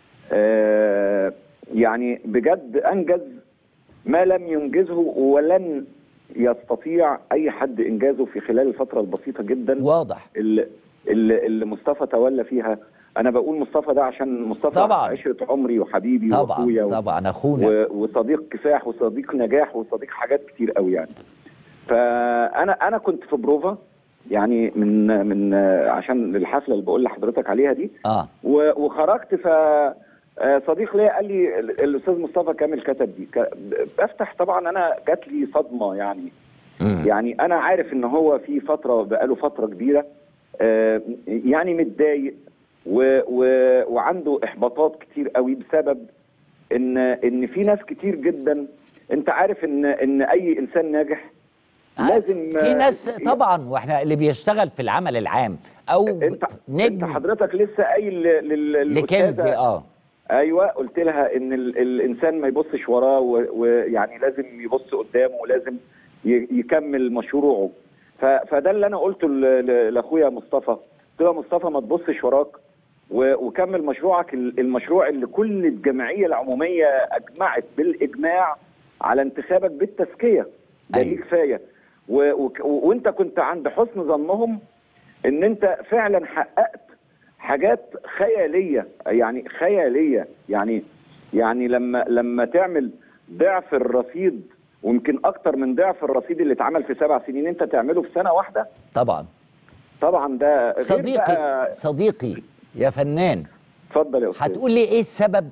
F: آه، يعني بجد انجز ما لم ينجزه ولن يستطيع اي حد انجازه في خلال الفتره البسيطه جدا
A: واضح
F: اللي, اللي اللي مصطفى تولى فيها انا بقول مصطفى ده عشان مصطفى
A: طبعا.
F: عشره عمري وحبيبي
A: طبعا
F: واخويا و-
A: طبعا اخونا
F: و- وصديق كفاح وصديق نجاح وصديق حاجات كتير قوي يعني فانا انا كنت في بروفا يعني من من عشان الحفله اللي بقول لحضرتك عليها دي
A: اه
F: و- وخرجت ف آه، صديق ليا قال لي ال- الاستاذ مصطفى كامل كتب دي ك- بفتح طبعا انا جات لي صدمه يعني
A: مم.
F: يعني انا عارف ان هو في فتره بقاله فتره كبيره آه، يعني متضايق و و وعنده احباطات كتير قوي بسبب ان ان في ناس كتير جدا انت عارف ان ان اي انسان ناجح لازم
A: في ناس طبعا واحنا اللي بيشتغل في العمل العام او
F: انت انت
A: نجم
F: حضرتك لسه قايل لل- لل-
A: لكنزي
F: للأستاذة-
A: اه
F: ايوه قلت لها ان ال الانسان ما يبصش وراه و- ويعني لازم يبص قدامه ولازم ي- يكمل مشروعه ف- فده اللي انا قلته ل- ل- لاخويا مصطفى قلت له يا مصطفى ما تبصش وراك و- وكمل مشروعك ال- المشروع اللي كل الجمعيه العموميه اجمعت بالاجماع على انتخابك بالتزكيه ده
A: أيوة.
F: دي كفايه و- وك- و- وانت كنت عند حسن ظنهم ان انت فعلا حققت حاجات خياليه يعني خياليه يعني يعني لما لما تعمل ضعف الرصيد ويمكن اكتر من ضعف الرصيد اللي اتعمل في سبع سنين انت تعمله في سنه واحده
A: طبعا
F: طبعا ده غير
A: صديقي
F: بقى-
A: صديقي يا فنان
F: اتفضل يا استاذ
A: هتقول لي ايه السبب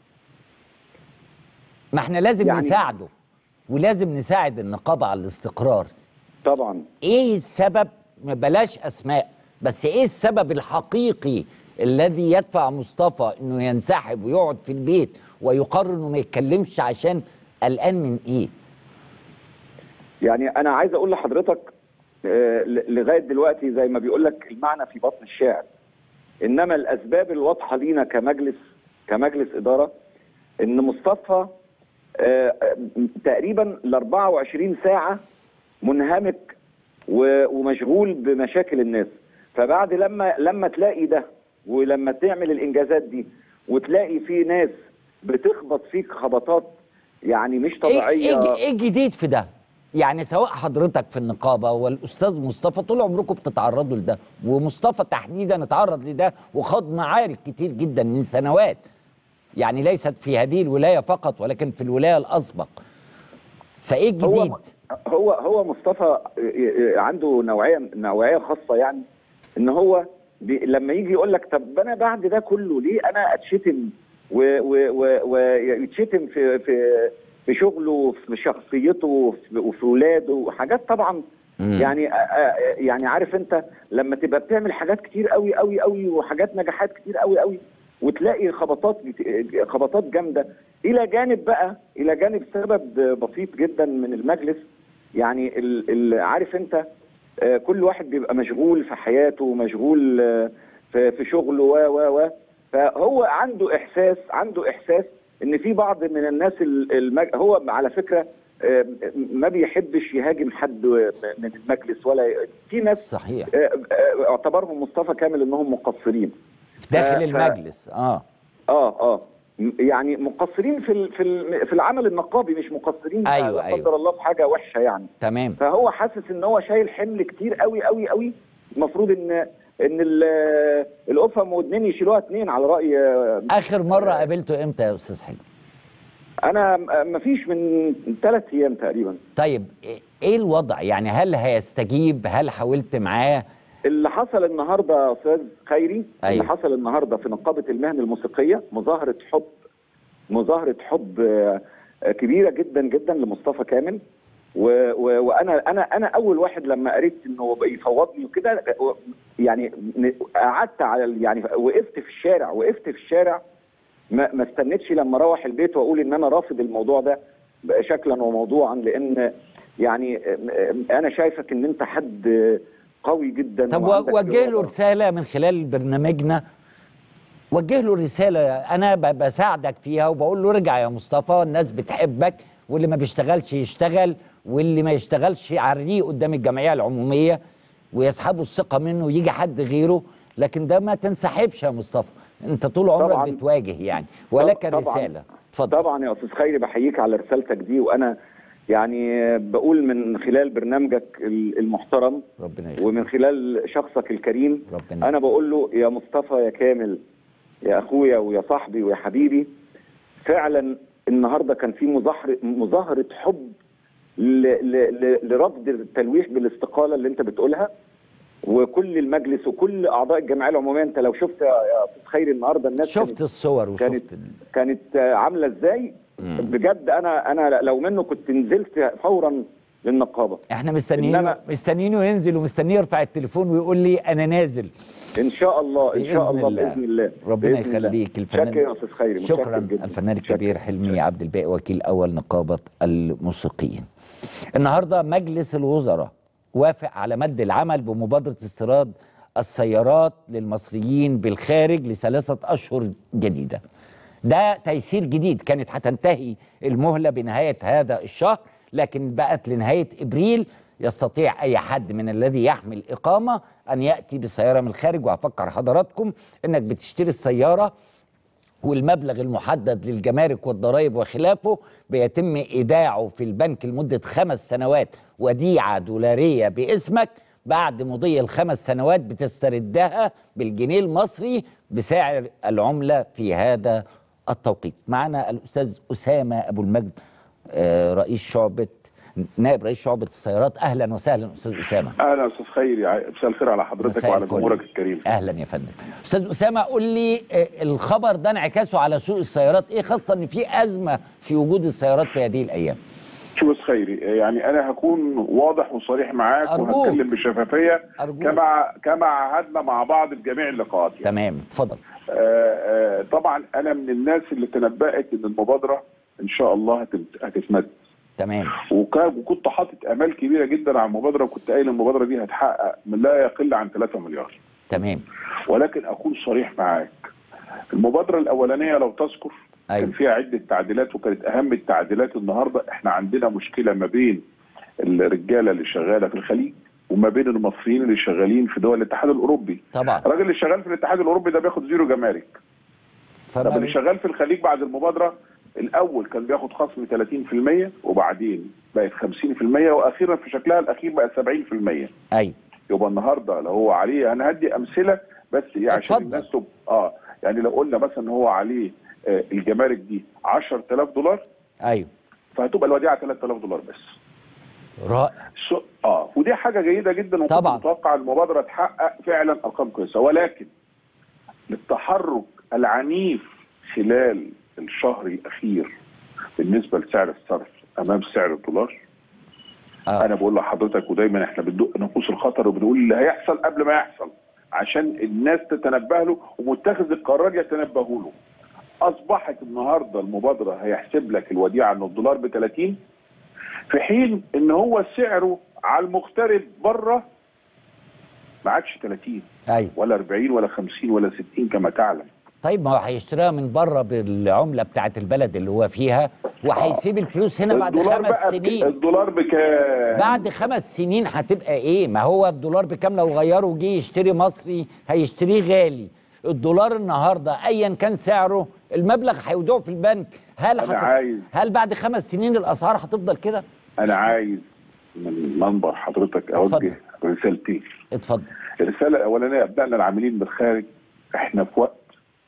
A: ما احنا لازم
F: يعني-
A: نساعده ولازم نساعد النقابه على الاستقرار
F: طبعا
A: ايه السبب ما بلاش اسماء بس ايه السبب الحقيقي الذي يدفع مصطفى انه ينسحب ويقعد في البيت ويقرر انه ما يتكلمش عشان قلقان من ايه
F: يعني انا عايز اقول لحضرتك آه، ل- لغايه دلوقتي زي ما بيقول لك المعنى في بطن الشعر انما الاسباب الواضحه لينا كمجلس كمجلس اداره ان مصطفى آه، آه، تقريبا ال 24 ساعه منهمك و- ومشغول بمشاكل الناس فبعد لما لما تلاقي ده ولما تعمل الانجازات دي وتلاقي في ناس بتخبط فيك خبطات يعني مش
A: ايه
F: طبيعيه
A: ايه ايه الجديد في ده؟ يعني سواء حضرتك في النقابه والاستاذ مصطفى طول عمركم بتتعرضوا لده ومصطفى تحديدا اتعرض لده وخاض معارك كتير جدا من سنوات يعني ليست في هذه الولايه فقط ولكن في الولايه الاسبق فايه الجديد؟
F: هو هو هو مصطفى عنده نوعيه نوعيه خاصه يعني ان هو بي لما يجي يقول لك طب انا بعد ده كله ليه انا اتشتم و- و- و- ويتشتم في في في شغله في شخصيته في- وفي ولاده وحاجات طبعا
A: مم.
F: يعني آه، آه، يعني عارف انت لما تبقى بتعمل حاجات كتير قوي قوي قوي وحاجات نجاحات كتير قوي قوي وتلاقي خبطات جت- خبطات جامده الى جانب بقى الى جانب سبب بسيط جدا من المجلس يعني ال ال عارف انت آه، كل واحد بيبقى مشغول في حياته ومشغول آه، في في شغله و و و فهو عنده احساس عنده احساس ان في بعض من الناس ال- المج... هو على فكره آه، ما بيحبش يهاجم حد من المجلس ولا ي- في ناس
A: صحيح
F: آه، آه، اعتبرهم مصطفى كامل انهم مقصرين
A: داخل
F: ف-
A: المجلس اه
F: اه اه م- يعني مقصرين في ال- في ال- في العمل النقابي مش مقصرين
A: أيوة،
F: لا
A: أيوة.
F: قدر الله في حاجه وحشه يعني
A: تمام
F: فهو حاسس ان هو شايل حمل كتير قوي قوي قوي المفروض ان ان ال- القفه ودنين يشيلوها اتنين على راي آه،
A: اخر مره قابلته امتى يا استاذ حلمي؟
F: انا ما فيش من ثلاث ايام تقريبا
A: طيب إيه- ايه الوضع يعني هل هيستجيب هل حاولت معاه
F: اللي حصل النهارده يا استاذ خيري
A: أيوة.
F: اللي حصل النهارده في نقابه المهن الموسيقيه مظاهره حب مظاهره حب آه، آه، كبيره جدا جدا لمصطفى كامل و و وانا انا انا اول واحد لما قريت انه بقى يفوضني وكده آه، يعني ن- قعدت على ال- يعني وقفت في الشارع وقفت في الشارع ما ما استنيتش لما اروح البيت واقول ان انا رافض الموضوع ده بقى شكلا وموضوعا لان يعني آه، آه، انا شايفك ان انت حد آه، قوي جدا
A: طب
F: وعندك
A: وجه له
F: إرادة.
A: رساله من خلال برنامجنا وجه له رساله انا ب- بساعدك فيها وبقول له ارجع يا مصطفى الناس بتحبك واللي ما بيشتغلش يشتغل واللي ما يشتغلش عريه قدام الجمعيه العموميه ويسحبوا الثقه منه ويجي حد غيره لكن ده ما تنسحبش يا مصطفى انت طول عمرك
F: طبعاً.
A: بتواجه يعني ولك
F: طبعاً.
A: رساله اتفضل
F: طبعا يا استاذ خيري بحييك على رسالتك دي وانا يعني بقول من خلال برنامجك ال- المحترم
A: ربنا يخليك
F: ومن خلال شخصك الكريم
A: ربنا
F: انا بقول له يا مصطفى يا كامل يا اخويا ويا صاحبي ويا حبيبي فعلا النهارده كان في مظاهره مظاهره حب ل- ل- ل- لرفض التلويح بالاستقاله اللي انت بتقولها وكل المجلس وكل اعضاء الجمعيه العموميه انت لو شفت يا يا استاذ خيري النهارده الناس
A: شفت
F: كانت-
A: الصور
F: كانت
A: وشفت ال...
F: كانت آه، عامله ازاي
A: مم.
F: بجد انا انا لو منه كنت نزلت فورا للنقابه
A: احنا مستنيينه
F: إنما-
A: مستنيينه ينزل ومستنيه يرفع التليفون ويقول لي انا نازل
F: ان شاء الله ان شاء
A: بإذن
F: الله
A: الله.
F: باذن الله
A: ربنا
F: بإذن الله.
A: يخليك الفنان
F: شكرا يا استاذ خيري متشكر
A: شكرا
F: جدا.
A: الفنان
F: شكرا.
A: الكبير حلمي عبد الباقي وكيل اول نقابه الموسيقيين النهارده مجلس الوزراء وافق على مد العمل بمبادره استيراد السيارات للمصريين بالخارج لثلاثه اشهر جديده ده تيسير جديد كانت هتنتهي المهله بنهايه هذا الشهر لكن بقت لنهايه ابريل يستطيع اي حد من الذي يحمل اقامه ان ياتي بسياره من الخارج وهفكر حضراتكم انك بتشتري السياره والمبلغ المحدد للجمارك والضرائب وخلافه بيتم ايداعه في البنك لمده خمس سنوات وديعه دولاريه باسمك بعد مضي الخمس سنوات بتستردها بالجنيه المصري بسعر العمله في هذا التوقيت. معنا الاستاذ اسامه ابو المجد آه، رئيس شعبه نائب رئيس شعبه السيارات اهلا وسهلا استاذ اسامه.
G: اهلا استاذ خيري ع- مساء الخير على حضرتك
A: مساء
G: وعلى
A: الفل.
G: جمهورك الكريم
A: اهلا يا فندم استاذ اسامه قول لي آه، الخبر ده انعكاسه على سوق السيارات ايه خاصه ان في ازمه في وجود السيارات في هذه الايام
G: شوف يا استاذ خيري يعني انا هكون واضح وصريح معاك
A: أرجوك.
G: وهتكلم بشفافيه
A: أرجوك.
G: كما كما عهدنا مع بعض في جميع اللقاءات يعني.
A: تمام اتفضل
G: آه آه طبعا انا من الناس اللي تنبأت ان المبادره ان شاء الله هتمت- هتتمد
A: تمام
G: وكان وكنت حاطط امال كبيره جدا على المبادره وكنت قايل المبادره دي هتحقق من لا يقل عن 3 مليار
A: تمام
G: ولكن اكون صريح معاك المبادره الاولانيه لو تذكر
A: أيوة.
G: كان فيها عده تعديلات وكانت اهم التعديلات النهارده احنا عندنا مشكله ما بين الرجاله اللي شغاله في الخليج وما بين المصريين اللي شغالين في دول الاتحاد الاوروبي
A: طبعا
G: الراجل اللي شغال في الاتحاد الاوروبي ده بياخد زيرو جمارك طب
A: فما
G: اللي شغال في الخليج بعد المبادره الاول كان بياخد خصم 30% وبعدين بقت 50% واخيرا في شكلها الاخير بقى 70%
A: ايوه
G: يبقى النهارده لو هو عليه انا هدي امثله بس إيه عشان
A: اتفضل.
G: الناس تبقى اه يعني لو قلنا مثلا هو عليه آه الجمارك دي 10000 دولار
A: ايوه
G: فهتبقى الوديعه 3000 دولار بس
A: رائع
G: سو اه ودي حاجه جيده جدا وكنت
A: طبعا.
G: متوقع المبادره تحقق فعلا ارقام كويسه ولكن التحرك العنيف خلال الشهر الاخير بالنسبه لسعر الصرف امام سعر الدولار
A: آه.
G: انا بقول لحضرتك ودايما احنا بندق نقوس الخطر وبنقول اللي هيحصل قبل ما يحصل عشان الناس تتنبه له ومتخذ القرار يتنبهوا له اصبحت النهارده المبادره هيحسب لك الوديعه ان الدولار ب 30 في حين ان هو سعره على المغترب بره ما عادش 30
A: ايوه
G: ولا 40 ولا 50 ولا 60 كما تعلم
A: طيب ما هو هيشتريها من بره بالعمله بتاعت البلد اللي هو فيها وهيسيب الفلوس هنا بعد
G: الدولار
A: خمس
G: بقى بك-
A: سنين
G: الدولار بكام
A: بعد خمس سنين هتبقى ايه ما هو الدولار بكام لو غيره وجه يشتري مصري هيشتريه غالي الدولار النهارده ايا كان سعره المبلغ هيودعه في البنك هل
G: أنا
A: هتس...
G: عايز-
A: هل بعد خمس سنين الاسعار هتفضل كده
G: انا عايز من منبر حضرتك اوجه رسالتين
A: اتفضل
G: الرساله الاولانيه ابنائنا العاملين بالخارج احنا في وقت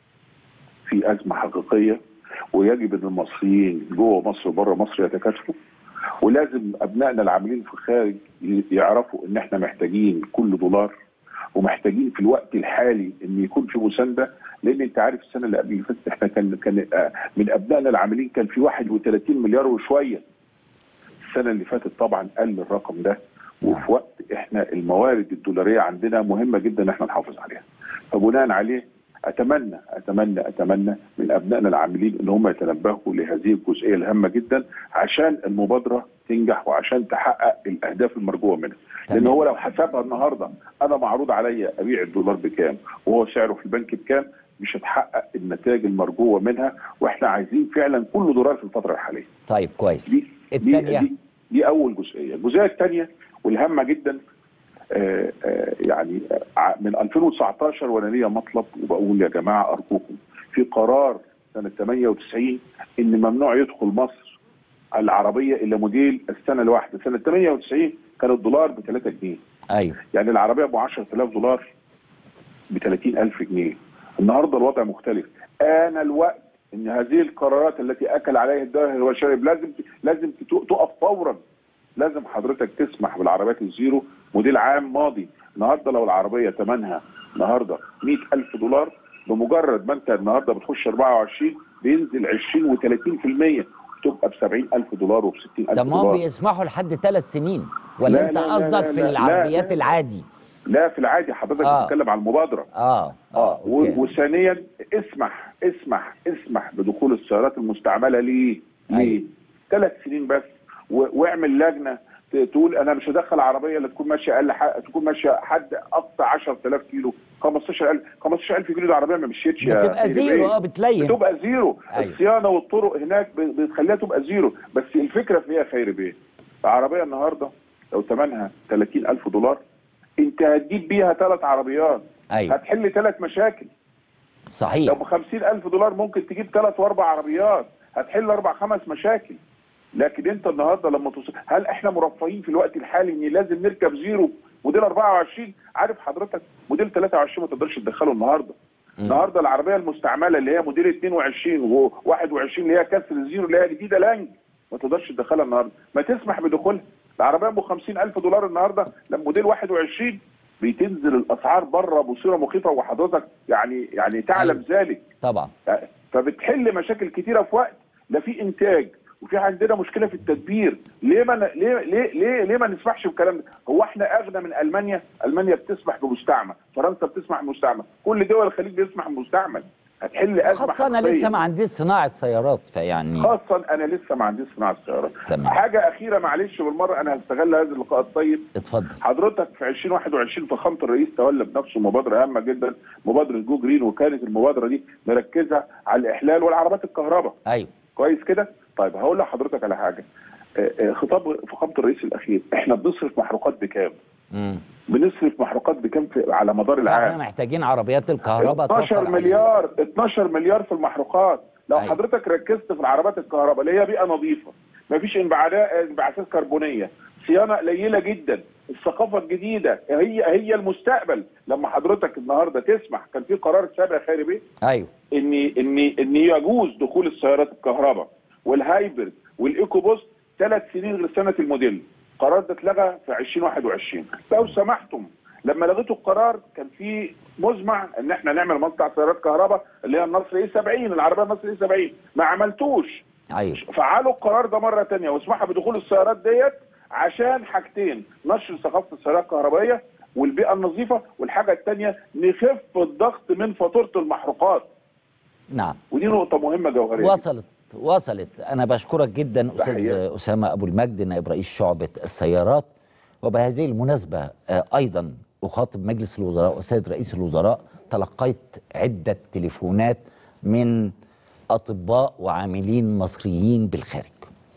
G: في ازمه حقيقيه ويجب ان المصريين جوه مصر وبره مصر يتكاتفوا ولازم ابنائنا العاملين في الخارج ي- يعرفوا ان احنا محتاجين كل دولار ومحتاجين في الوقت الحالي ان يكون في مسانده لان انت عارف السنه اللي قبل اللي فاتت احنا كان كان آه، من ابنائنا العاملين كان في 31 مليار وشويه السنه اللي فاتت طبعا قل الرقم ده وفي وقت احنا الموارد الدولاريه عندنا مهمه جدا ان احنا نحافظ عليها فبناء عليه اتمنى اتمنى اتمنى من ابنائنا العاملين ان هم يتنبهوا لهذه الجزئيه الهامه جدا عشان المبادره تنجح وعشان تحقق الاهداف المرجوه منها لان
A: تمام.
G: هو لو حسبها النهارده انا معروض عليا ابيع الدولار بكام وهو سعره في البنك بكام مش هتحقق النتائج المرجوه منها واحنا عايزين فعلا كل دولار في الفتره الحاليه
A: طيب كويس
G: دي
A: الثانيه
G: دي, دي اول جزئيه، الجزئيه الثانيه والهامه جدا آه آه يعني آه من 2019 وانا ليا مطلب وبقول يا جماعه ارجوكم في قرار سنه 98 ان ممنوع يدخل مصر العربيه الا موديل السنه الواحده، سنه 98 كان الدولار ب 3 جنيه،
A: ايوه
G: يعني العربيه ب 10000 دولار ب 30000 جنيه النهارده الوضع مختلف آن الوقت ان هذه القرارات التي اكل عليها الدهر والشرب لازم لازم تتو- تقف فورا لازم حضرتك تسمح بالعربيات الزيرو موديل عام ماضي النهارده لو العربيه ثمنها النهارده 100000 دولار بمجرد ما انت النهارده بتخش 24 بينزل 20 و30% تبقى ب 70000 دولار وب 60000
A: طب ما هم
G: دولار
A: بيسمحوا لحد ثلاث سنين ولا
G: لا،
A: انت
G: لا، لا،
A: قصدك
G: لا،
A: في
G: لا،
A: العربيات
G: لا.
A: العادي
G: لا في العادي حضرتك
A: آه.
G: بتتكلم على المبادره
A: اه
G: اه و-
A: أوكي.
G: وثانيا اسمح اسمح اسمح بدخول السيارات المستعمله ليه؟ ليه؟
A: أيوة.
G: ثلاث سنين بس و- واعمل لجنه ت- تقول انا مش هدخل عربيه اللي تكون ماشيه اقل ح- تكون ماشيه حد اقصى 10000 كيلو 15000 15000 كيلو دي عربيه ما مشيتش يا
A: بتبقى
G: سيدي
A: زيرو
G: بيه.
A: اه بتلين
G: بتبقى زيرو
A: أيوة.
G: الصيانه والطرق هناك ب- بتخليها تبقى زيرو بس الفكره في ايه يا خير بيه؟ العربيه النهارده لو ثمنها 30000 دولار انت هتجيب بيها ثلاث عربيات
A: ايوه
G: هتحل ثلاث مشاكل لو
A: صحيح
G: ب 50000 دولار ممكن تجيب ثلاث واربع عربيات هتحل اربع خمس مشاكل لكن انت النهارده لما توصل هل احنا مرفهين في الوقت الحالي ان لازم نركب زيرو موديل 24 عارف حضرتك موديل 23 ما تقدرش تدخله النهارده النهارده العربيه المستعمله اللي هي موديل 22 و21 اللي هي كسر الزيرو اللي هي جديده لانج ما تقدرش تدخلها النهارده ما تسمح بدخولها العربيه ب 50000 دولار النهارده لما موديل 21 بتنزل الاسعار بره بصوره مخيفه وحضرتك يعني يعني تعلم ذلك
A: طبعا
G: فبتحل مشاكل كتيره في وقت لا في انتاج وفي عندنا مشكله في التدبير ليه ما ن- ليه ليه ليه, ليه ما نسمحش بالكلام ده هو احنا اغنى من المانيا المانيا بتسمح بمستعمل فرنسا بتسمح بمستعمل كل دول الخليج بيسمح بمستعمل هتحل ازمه
A: خاصه انا
G: حقيقية.
A: لسه ما عنديش صناعه سيارات فيعني
G: خاصه انا لسه ما عنديش صناعه سيارات
A: تمام.
G: حاجه اخيره معلش بالمره انا هستغل هذا اللقاء الطيب
A: اتفضل
G: حضرتك في 2021 فخامه الرئيس تولى بنفسه مبادره هامه جدا مبادره جو جرين وكانت المبادره دي مركزه على الاحلال والعربات الكهرباء
A: ايوه
G: كويس كده طيب هقول لحضرتك على حاجه آه، آه، خطاب فخامه الرئيس الاخير احنا بنصرف محروقات بكام
A: امم
G: بنصرف محروقات بكام في على مدار
A: فاحنا
G: العام
A: محتاجين عربيات الكهرباء
G: 12
A: توفر علينا.
G: مليار 12 مليار في المحروقات لو
A: أيوة.
G: حضرتك ركزت في العربات الكهرباء اللي هي بيئه نظيفه مفيش انبعاثات انبعاثات كربونيه صيانه قليله جدا الثقافه الجديده هي هي المستقبل لما حضرتك النهارده تسمح كان في قرار سابق خيري بيه
A: ايوه
G: ان ان ان يجوز دخول السيارات الكهرباء والهايبرد والايكو بوست ثلاث سنين غير سنه الموديل القرار ده اتلغى في 2021 لو سمحتم لما لغيتوا القرار كان في مزمع ان احنا نعمل مصنع سيارات كهرباء اللي هي النصر اي 70 العربيه النصر اي 70 ما عملتوش
A: ايوه
G: فعلوا القرار ده مره تانية واسمحوا بدخول السيارات ديت عشان حاجتين نشر ثقافه السيارات الكهربائيه والبيئه النظيفه والحاجه الثانيه نخف الضغط من فاتوره المحروقات
A: نعم
G: ودي نقطة مهمة جوهرية
A: وصلت وصلت انا بشكرك جدا استاذ
G: تحية.
A: اسامه ابو المجد نائب رئيس شعبه السيارات وبهذه المناسبه آه، ايضا اخاطب مجلس الوزراء وسيد رئيس الوزراء تلقيت عده تليفونات من اطباء وعاملين مصريين بالخارج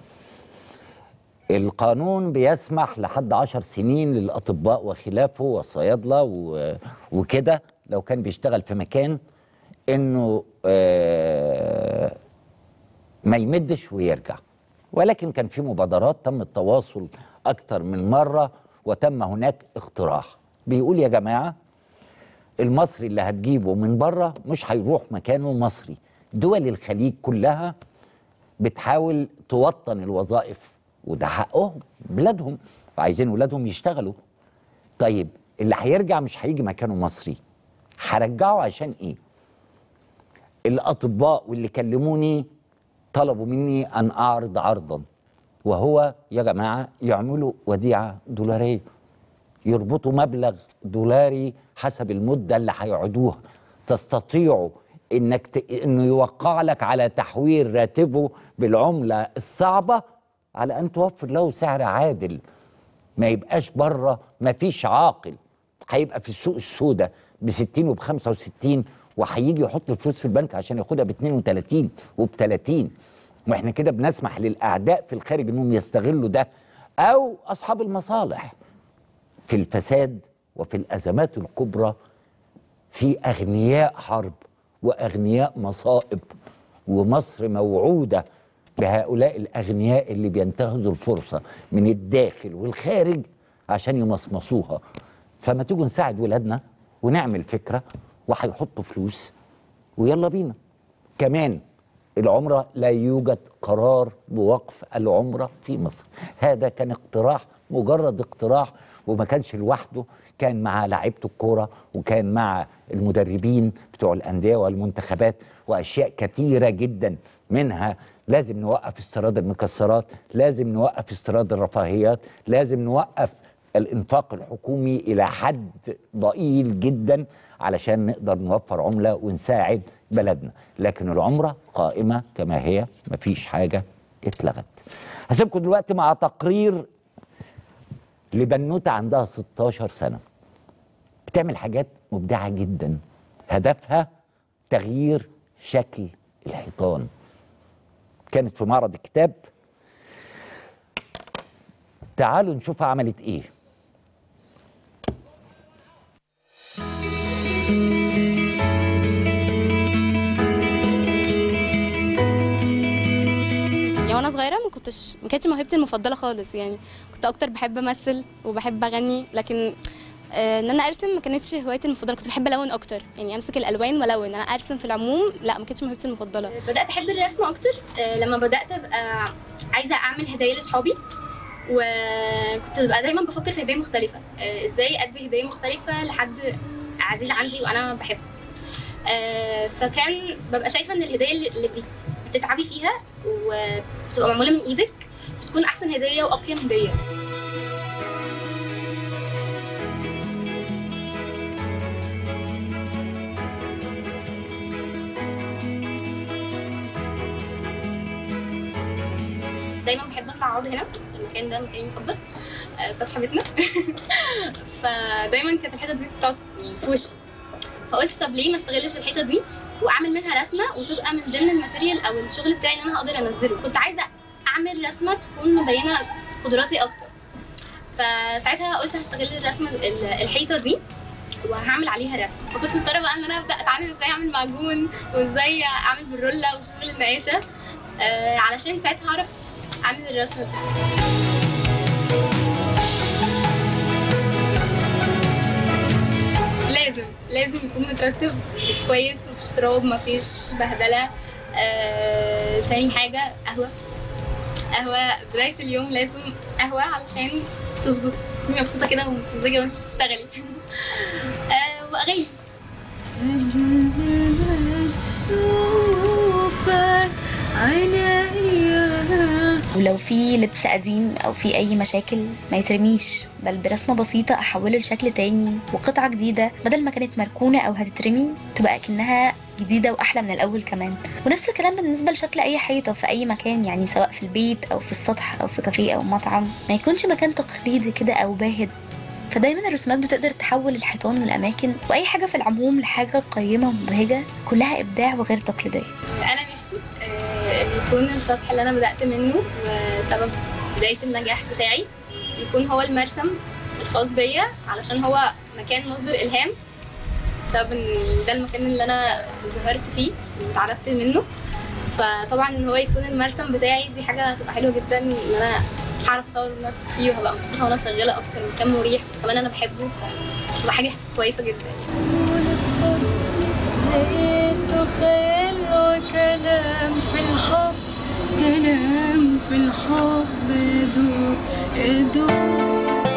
A: القانون بيسمح لحد عشر سنين للأطباء وخلافه والصيادلة و- وكده لو كان بيشتغل في مكان إنه آه، ما يمدش ويرجع ولكن كان في مبادرات تم التواصل أكثر من مرة وتم هناك اقتراح بيقول يا جماعة المصري اللي هتجيبه من بره مش هيروح مكانه مصري دول الخليج كلها بتحاول توطن الوظائف وده حقهم بلادهم وعايزين ولادهم يشتغلوا طيب اللي هيرجع مش هيجي مكانه مصري هرجعه عشان ايه الاطباء واللي كلموني طلبوا مني ان اعرض عرضا وهو يا جماعه يعملوا وديعه دولاريه يربطوا مبلغ دولاري حسب المده اللي هيقعدوها تستطيعوا انك ت... انه يوقع لك على تحويل راتبه بالعمله الصعبه على ان توفر له سعر عادل ما يبقاش بره ما فيش عاقل هيبقى في السوق السوداء ب 60 وب 65 وهيجي يحط الفلوس في البنك عشان ياخدها ب 32 وب 30 واحنا كده بنسمح للاعداء في الخارج انهم يستغلوا ده او اصحاب المصالح في الفساد وفي الازمات الكبرى في اغنياء حرب واغنياء مصائب ومصر موعوده بهؤلاء الاغنياء اللي بينتهزوا الفرصه من الداخل والخارج عشان يمصمصوها فما تيجوا نساعد ولادنا ونعمل فكره وهيحطوا فلوس ويلا بينا كمان العمرة لا يوجد قرار بوقف العمرة في مصر هذا كان اقتراح مجرد اقتراح وما كانش لوحده كان مع لعيبة الكورة وكان مع المدربين بتوع الأندية والمنتخبات وأشياء كثيرة جدا منها لازم نوقف استيراد المكسرات لازم نوقف استيراد الرفاهيات لازم نوقف الانفاق الحكومي الى حد ضئيل جدا علشان نقدر نوفر عمله ونساعد بلدنا لكن العمره قائمه كما هي مفيش حاجه اتلغت هسيبكم دلوقتي مع تقرير لبنوته عندها 16 سنه بتعمل حاجات مبدعه جدا هدفها تغيير شكل الحيطان كانت في معرض الكتاب تعالوا نشوفها عملت ايه
H: يعني وانا صغيره ما كنتش ما كانتش موهبتي المفضله خالص يعني كنت اكتر بحب امثل وبحب اغني لكن آه، ان انا ارسم ما كانتش هوايتي المفضله كنت بحب الون اكتر يعني امسك الالوان والون انا ارسم في العموم لا ما كانتش موهبتي المفضله
I: بدات احب الرسم اكتر آه، لما بدات ابقى عايزه اعمل هدايا لاصحابي وكنت ببقى دايما بفكر في هدايا مختلفه آه، ازاي ادي هديه مختلفه لحد عزيز عندي وانا بحبه آه، فكان ببقى شايفه ان الهديه اللي اللي بت- بتتعبي فيها وبتبقى معموله من ايدك بتكون احسن هديه واقيم هديه دايما بحب اطلع اقعد هنا في المكان ده مكاني المفضل آه، سطح بيتنا فدايما كانت الحتت دي بتقعد في وشي فقلت طب ليه ما استغلش الحيطه دي واعمل منها رسمه وتبقى من ضمن الماتيريال او الشغل بتاعي اللي انا هقدر انزله كنت عايزه اعمل رسمه تكون مبينه قدراتي اكتر فساعتها قلت هستغل الرسمه ال- الحيطه دي وهعمل عليها رسم فكنت مضطره بقى ان انا ابدا اتعلم ازاي اعمل معجون وازاي اعمل بالروله وشغل النقاشه آه علشان ساعتها اعرف اعمل الرسمه دي لازم لازم يكون مترتب كويس مفيش تراب مفيش بهدله آه ثاني حاجه قهوه قهوه بدايه اليوم لازم قهوه علشان تظبط تكوني مبسوطه كده ومزاجه وانت بتشتغلي آه واغاني
J: ولو في لبس قديم او في اي مشاكل ما يترميش بل برسمه بسيطه احوله لشكل تاني وقطعه جديده بدل ما كانت مركونه او هتترمي تبقى كأنها جديده واحلى من الاول كمان ونفس الكلام بالنسبه لشكل اي حيطه في اي مكان يعني سواء في البيت او في السطح او في كافيه او مطعم ما يكونش مكان تقليدي كده او باهت فدايما الرسومات بتقدر تحول الحيطان والاماكن واي حاجه في العموم لحاجه قيمه ومبهجه كلها ابداع وغير تقليديه
I: انا نفسي آه، ان يكون السطح اللي انا بدات منه وسبب بدايه النجاح بتاعي يكون هو المرسم الخاص بيا علشان هو مكان مصدر الهام بسبب ان ده المكان اللي انا ظهرت فيه واتعرفت منه فطبعا ان هو يكون المرسم بتاعي دي حاجه هتبقى حلوه جدا ان انا هعرف اطور نفسي فيه وهبقى مبسوطه وانا شغاله اكتر مكان مريح وكمان انا بحبه هتبقى حاجه كويسه جدا
K: لقيته خيال وكلام في الحب كلام في الحب دوب دوب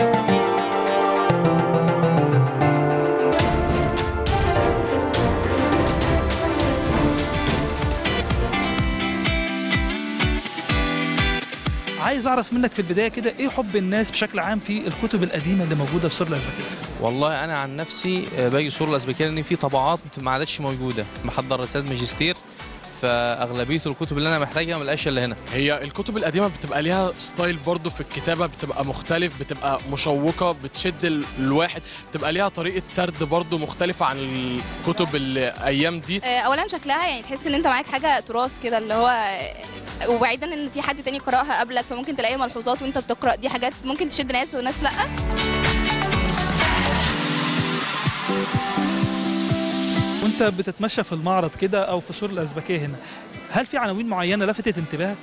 L: عايز اعرف منك في البدايه كده ايه حب الناس بشكل عام في الكتب القديمه اللي موجوده في سور الازبكيه
M: والله انا عن نفسي آه، باجي صور الازبكيه لان في طبعات ما عادتش موجوده محضر رساله ماجستير فاغلبيه الكتب اللي انا محتاجها ما الاقيش الا هنا
N: هي الكتب القديمة بتبقى ليها ستايل برضو في الكتابة بتبقى مختلف بتبقى مشوقة بتشد ال- الواحد بتبقى ليها طريقة سرد برضو مختلفة عن الكتب الأيام دي
O: آه، اولا شكلها يعني تحس ان انت معاك حاجه تراث كده اللي هو آه، وبعيدا ان في حد تاني قراها قبلك فممكن تلاقي ملحوظات وانت بتقرا دي حاجات ممكن تشد ناس وناس لا
L: وانت بتتمشى في المعرض كده او في سور الازبكيه هنا هل في عناوين معينه لفتت انتباهك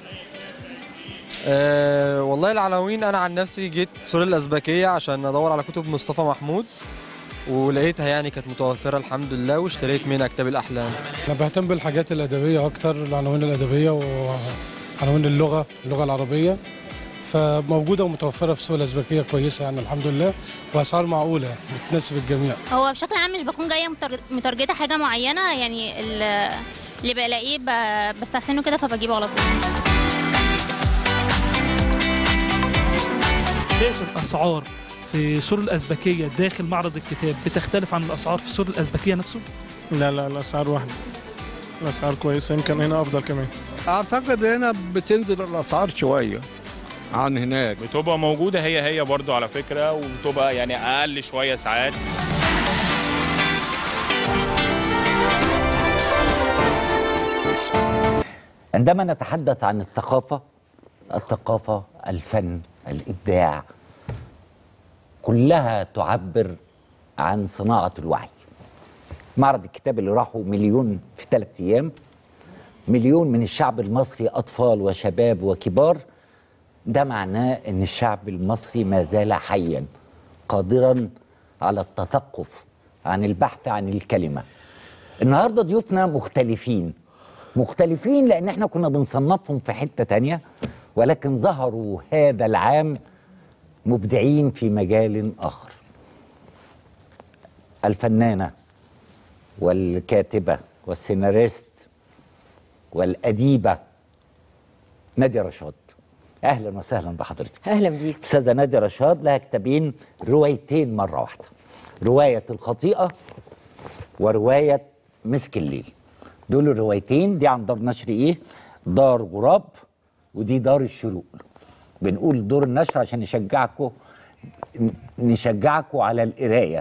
P: أه والله العناوين انا عن نفسي جيت سور الازبكيه عشان ادور على كتب مصطفى محمود ولقيتها يعني كانت متوفره الحمد لله واشتريت منها كتاب الاحلام
Q: انا بهتم بالحاجات الادبيه اكتر العناوين الادبيه وعناوين اللغه اللغه العربيه فموجوده ومتوفره في سوق الازبكيه كويسه يعني الحمد لله واسعار معقوله بتناسب الجميع
R: هو بشكل عام مش بكون جايه متر- متارجته حاجه معينه يعني ال- اللي بلاقيه ب- بستحسنه كده فبجيبه على طول
L: فئه الاسعار في سور الازبكيه داخل معرض الكتاب بتختلف عن الاسعار في سور الازبكيه نفسه
S: لا لا الاسعار واحده الاسعار كويسه يمكن هنا افضل كمان
T: اعتقد هنا بتنزل الاسعار شويه عن هناك
U: بتبقى موجودة هي هي برضو على فكرة وبتبقى يعني أقل شوية ساعات
A: عندما نتحدث عن الثقافة الثقافة الفن الإبداع كلها تعبر عن صناعة الوعي معرض الكتاب اللي راحوا مليون في ثلاث أيام مليون من الشعب المصري أطفال وشباب وكبار ده معناه أن الشعب المصري ما زال حيا قادرا على التثقف عن البحث عن الكلمة النهاردة ضيوفنا مختلفين مختلفين لان احنا كنا بنصنفهم في حته تانية ولكن ظهروا هذا العام مبدعين في مجال اخر الفنانه والكاتبه والسيناريست والاديبه ناديه رشاد اهلا وسهلا بحضرتك
V: اهلا بيك
A: استاذه ناديه رشاد لها كتابين روايتين مره واحده روايه الخطيئه وروايه مسك الليل دول الروايتين دي عن دار نشر ايه دار غراب ودي دار الشروق بنقول دور النشر عشان نشجعكم نشجعكم على القرايه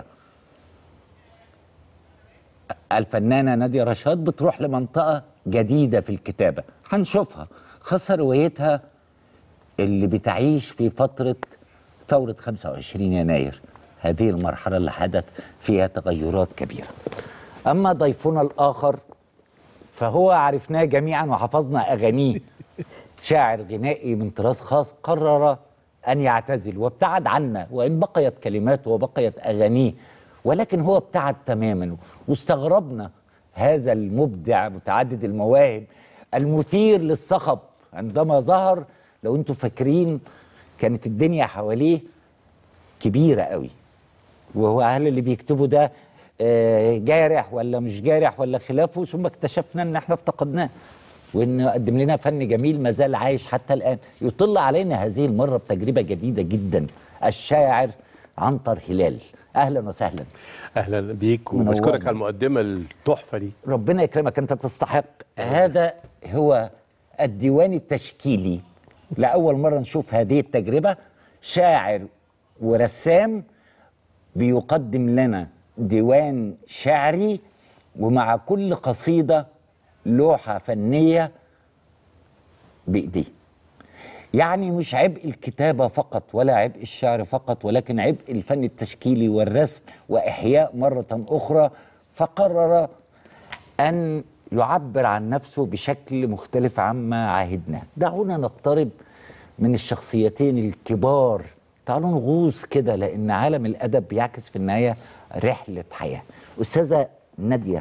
A: الفنانه ناديه رشاد بتروح لمنطقه جديده في الكتابه هنشوفها خاصه روايتها اللي بتعيش في فتره ثوره 25 يناير هذه المرحله اللي حدث فيها تغيرات كبيره اما ضيفنا الاخر فهو عرفناه جميعا وحفظنا اغانيه شاعر غنائي من طراز خاص قرر ان يعتزل وابتعد عنا وان بقيت كلماته وبقيت اغانيه ولكن هو ابتعد تماما واستغربنا هذا المبدع متعدد المواهب المثير للصخب عندما ظهر لو انتم فاكرين كانت الدنيا حواليه كبيره قوي وهو هل اللي بيكتبه ده آه، جارح ولا مش جارح ولا خلافه ثم اكتشفنا ان احنا افتقدناه وانه قدم لنا فن جميل ما زال عايش حتى الان يطل علينا هذه المره بتجربه جديده جدا الشاعر عنتر هلال اهلا وسهلا
B: اهلا بيك
A: منورنا.
B: وبشكرك على المقدمه التحفه دي
A: ربنا يكرمك انت تستحق هذا هو الديوان التشكيلي لاول مره نشوف هذه التجربه شاعر ورسام بيقدم لنا ديوان شعري ومع كل قصيده لوحه فنيه بايديه يعني مش عبء الكتابه فقط ولا عبء الشعر فقط ولكن عبء الفن التشكيلي والرسم واحياء مره اخرى فقرر ان يعبر عن نفسه بشكل مختلف عما عهدناه دعونا نقترب من الشخصيتين الكبار تعالوا نغوص كده لان عالم الادب بيعكس في النهايه رحله حياه استاذه ناديه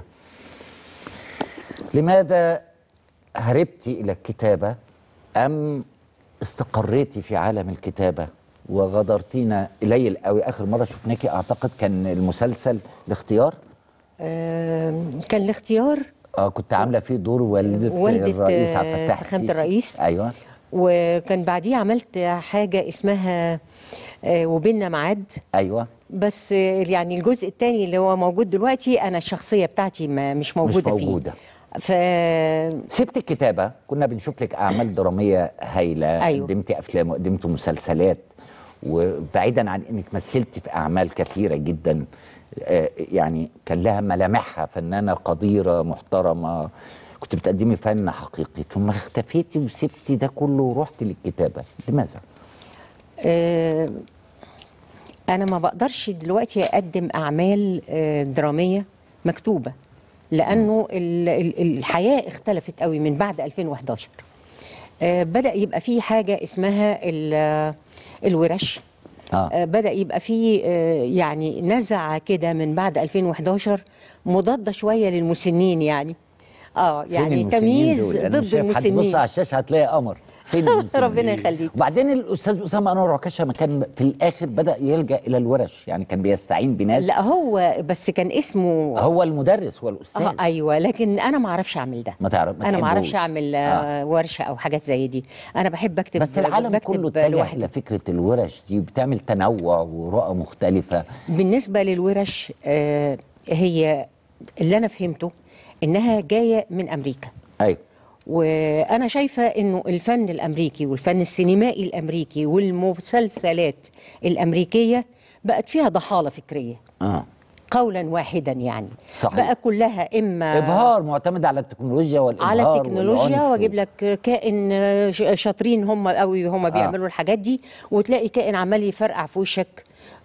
A: لماذا هربتي الى الكتابه ام استقريتي في عالم الكتابه وغادرتينا قليل قوي اخر مره شفناكي اعتقد كان المسلسل الاختيار
V: آم، كان الاختيار
A: اه كنت عامله فيه دور والده,
V: والدة،
A: الرئيس عبد
V: آه،
A: الفتاح
V: فخامة
A: السيسي.
V: الرئيس.
A: ايوه
V: وكان بعديه عملت حاجة اسمها آه، وبيننا ميعاد
A: ايوه
V: بس آه، يعني الجزء الثاني اللي هو موجود دلوقتي انا الشخصية بتاعتي ما مش موجودة
A: مش موجوده
V: فيه ف
A: سبت الكتابه كنا بنشوف لك اعمال دراميه هايله
V: أيوة.
A: قدمتي افلام وقدمتي مسلسلات وبعيدا عن انك مثلتي في اعمال كثيره جدا آه، يعني كان لها ملامحها فنانه قديره محترمه كنت بتقدمي فن حقيقي ثم اختفيتي وسبتي ده كله ورحت للكتابه لماذا؟
V: آه، انا ما بقدرش دلوقتي اقدم اعمال آه، دراميه مكتوبه لانه ال- ال- الحياه اختلفت قوي من بعد 2011 آه، بدا يبقى في حاجه اسمها ال- الورش
A: آه.
V: آه، بدا يبقى في آه، يعني نزعه كده من بعد 2011 مضاده شويه للمسنين يعني اه
A: فين
V: يعني
A: المسنين
V: تمييز
A: دول؟ أنا مش
V: ضد
A: شايف حد بص
V: المسنين
A: على الشاشه هتلاقي قمر فين المسنين؟
V: ربنا يخليك
A: وبعدين الاستاذ اسامه انور عكاشه ما كان في الاخر بدا يلجا الى الورش يعني كان بيستعين بناس
V: لا هو بس كان اسمه
A: هو المدرس والاستاذ
V: اه ايوه لكن انا ما اعرفش اعمل ده
A: ما تعرف
V: انا ما اعرفش
A: تحبوش.
V: اعمل آه. ورشه او حاجات زي دي انا بحب اكتب
A: بس العالم
V: بكتب
A: كله اتجه
V: لوحدي
A: الى فكره الورش دي بتعمل تنوع ورؤى مختلفه
V: بالنسبه للورش آه هي اللي انا فهمته انها جايه من امريكا
A: ايوه
V: وانا شايفه انه الفن الامريكي والفن السينمائي الامريكي والمسلسلات الامريكيه بقت فيها ضحاله فكريه
A: اه
V: قولا واحدا يعني
A: صحيح.
V: بقى كلها اما
A: ابهار معتمد على التكنولوجيا والابهار
V: على التكنولوجيا
A: والعنف
V: واجيب لك كائن ش- شاطرين هم قوي هم بيعملوا الحاجات دي وتلاقي كائن عمال يفرقع في وشك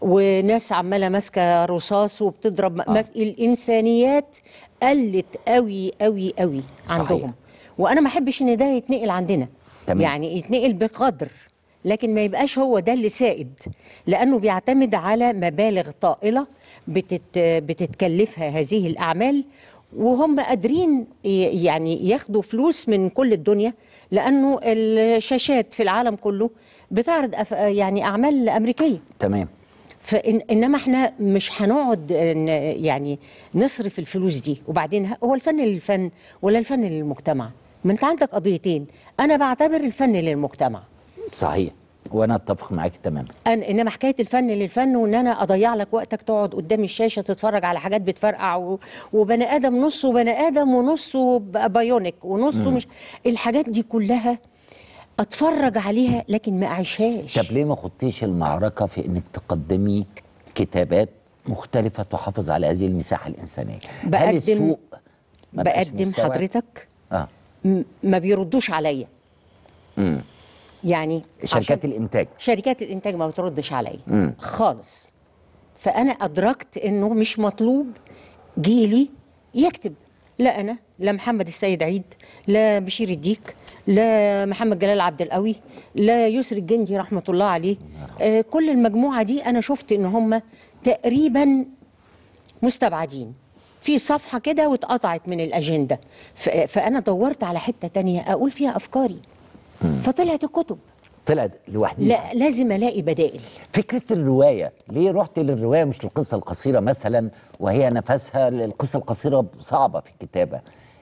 V: وناس عماله ماسكه رصاص وبتضرب آه. الانسانيات قلت قوي قوي قوي
A: صحيح.
V: عندهم وانا ما احبش ان ده يتنقل عندنا
A: تمام.
V: يعني يتنقل بقدر لكن ما يبقاش هو ده اللي سائد لانه بيعتمد على مبالغ طائله بتت بتتكلفها هذه الاعمال وهم قادرين ي- يعني ياخدوا فلوس من كل الدنيا لانه الشاشات في العالم كله بتعرض أف- يعني اعمال امريكيه
A: تمام
V: فإن انما احنا مش هنقعد ن- يعني نصرف الفلوس دي وبعدين ه- هو الفن للفن ولا الفن للمجتمع ما انت عندك قضيتين انا بعتبر الفن للمجتمع
A: صحيح وانا اتفق معاك تماما
V: أن انما حكايه الفن للفن وان انا اضيع لك وقتك تقعد قدام الشاشه تتفرج على حاجات بتفرقع و... وبني ادم نصه بني ادم ونصه ب- بايونيك ونصه
A: مم.
V: مش الحاجات دي كلها اتفرج عليها لكن ما اعيشهاش
A: طب ليه ما خضتيش المعركه في انك تقدمي كتابات مختلفه تحافظ على هذه المساحه الانسانيه هل
V: بقدم
A: السوق ما بقاش
V: بقدم
A: مستوعب؟
V: حضرتك
A: اه
V: م- ما بيردوش عليا
A: امم
V: يعني
A: شركات
V: عشان-
A: الانتاج
V: شركات الانتاج ما بتردش عليا
A: مم.
V: خالص فانا ادركت انه مش مطلوب جيلي يكتب لا انا لا محمد السيد عيد لا بشير الديك لا محمد جلال عبد القوي لا يسري الجندي رحمه الله عليه آه كل المجموعه دي انا شفت ان هم تقريبا مستبعدين في صفحه كده واتقطعت من الاجنده ف- فانا دورت على حته تانية اقول فيها افكاري فطلعت الكتب
A: طلعت لوحدها
V: لا لازم الاقي بدائل
A: فكره الروايه ليه رحت للروايه مش للقصه القصيره مثلا وهي نفسها القصه القصيره صعبه في الكتابه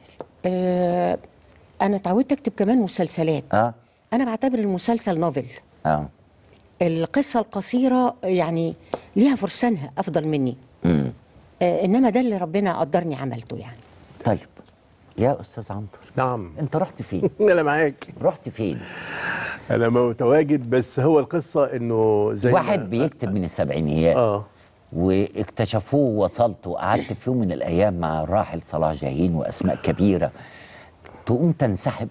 V: آه انا اتعودت اكتب كمان مسلسلات
A: اه
V: انا بعتبر المسلسل نوفل
A: اه
V: القصه القصيره يعني ليها فرسانها افضل مني
A: امم
V: آه انما ده اللي ربنا قدرني عملته يعني
A: طيب يا استاذ عنتر
B: نعم
A: انت رحت فين
B: انا معاك
A: رحت فين
B: انا متواجد بس هو القصه انه زي
A: واحد
B: ما
A: بيكتب من السبعينيات
B: اه
A: واكتشفوه ووصلت وقعدت في يوم من الايام مع الراحل صلاح جاهين واسماء كبيره تقوم تنسحب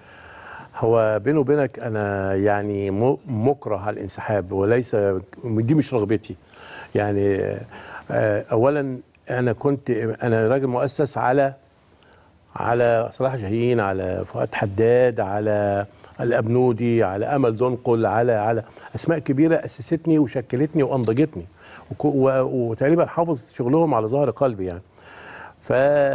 B: هو بيني وبينك انا يعني م- مكره على الانسحاب وليس دي مش رغبتي يعني آه، اولا انا كنت انا راجل مؤسس على على صلاح جاهين على فؤاد حداد على الابنودي على امل دنقل على على اسماء كبيره اسستني وشكلتني وانضجتني وك- و- وتقريبا حافظ شغلهم على ظهر قلبي يعني ف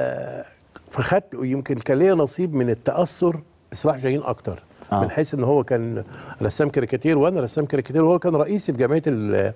B: فخدت يمكن كان ليا نصيب من التاثر بصلاح جاهين اكتر
A: آه.
B: آه. من حيث ان هو كان رسام كاريكاتير وانا رسام كاريكاتير وهو كان رئيسي في جمعيه ال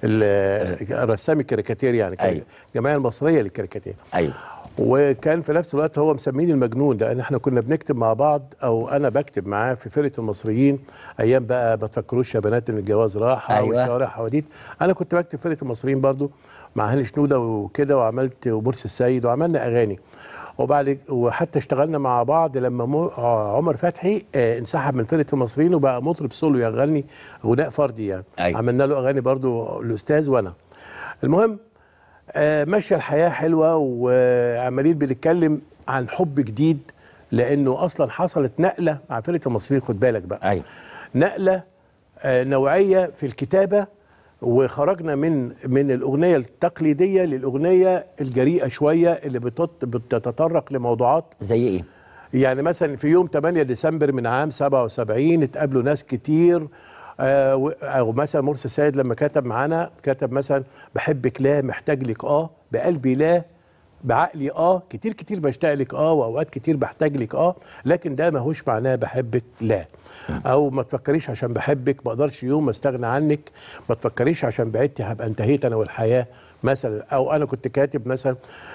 B: ال رسام الكاريكاتير يعني كان
A: أيوة.
B: الجمعيه المصريه للكاريكاتير
A: ايوه
B: وكان في نفس الوقت هو مسميني المجنون لان احنا كنا بنكتب مع بعض او انا بكتب معاه في فرقه المصريين ايام بقى ما تفكروش يا بنات ان الجواز راحه
A: أيوة.
B: أيوة. والشوارع حواديت انا كنت بكتب فرقه المصريين برضو مع هاني شنوده وكده وعملت وبورس السيد وعملنا اغاني وبعد وحتى اشتغلنا مع بعض لما مو- عمر فتحي آه، انسحب من فرقه المصريين وبقى مطرب سولو يغني غناء فردي يعني
A: أيوة.
B: عملنا له اغاني برضو الاستاذ وانا المهم آه، ماشيه الحياه حلوه وعمالين بنتكلم عن حب جديد لانه اصلا حصلت نقله مع فرقه المصريين خد بالك بقى
A: ايوه
B: نقله آه، نوعيه في الكتابه وخرجنا من من الاغنيه التقليديه للاغنيه الجريئه شويه اللي بتط- بتتطرق لموضوعات
A: زي ايه
B: يعني مثلا في يوم 8 ديسمبر من عام 77 اتقابلوا ناس كتير آه و- او مثلا مرسي السيد لما كتب معانا كتب مثلا بحبك لا محتاج لك اه بقلبي لا بعقلي اه كتير كتير بشتاق لك اه واوقات كتير بحتاج لك اه لكن ده ماهوش معناه بحبك لا او ما تفكريش عشان بحبك ما اقدرش يوم استغنى عنك ما تفكريش عشان بعدتي هبقى انتهيت انا والحياه مثلا او انا كنت كاتب مثلا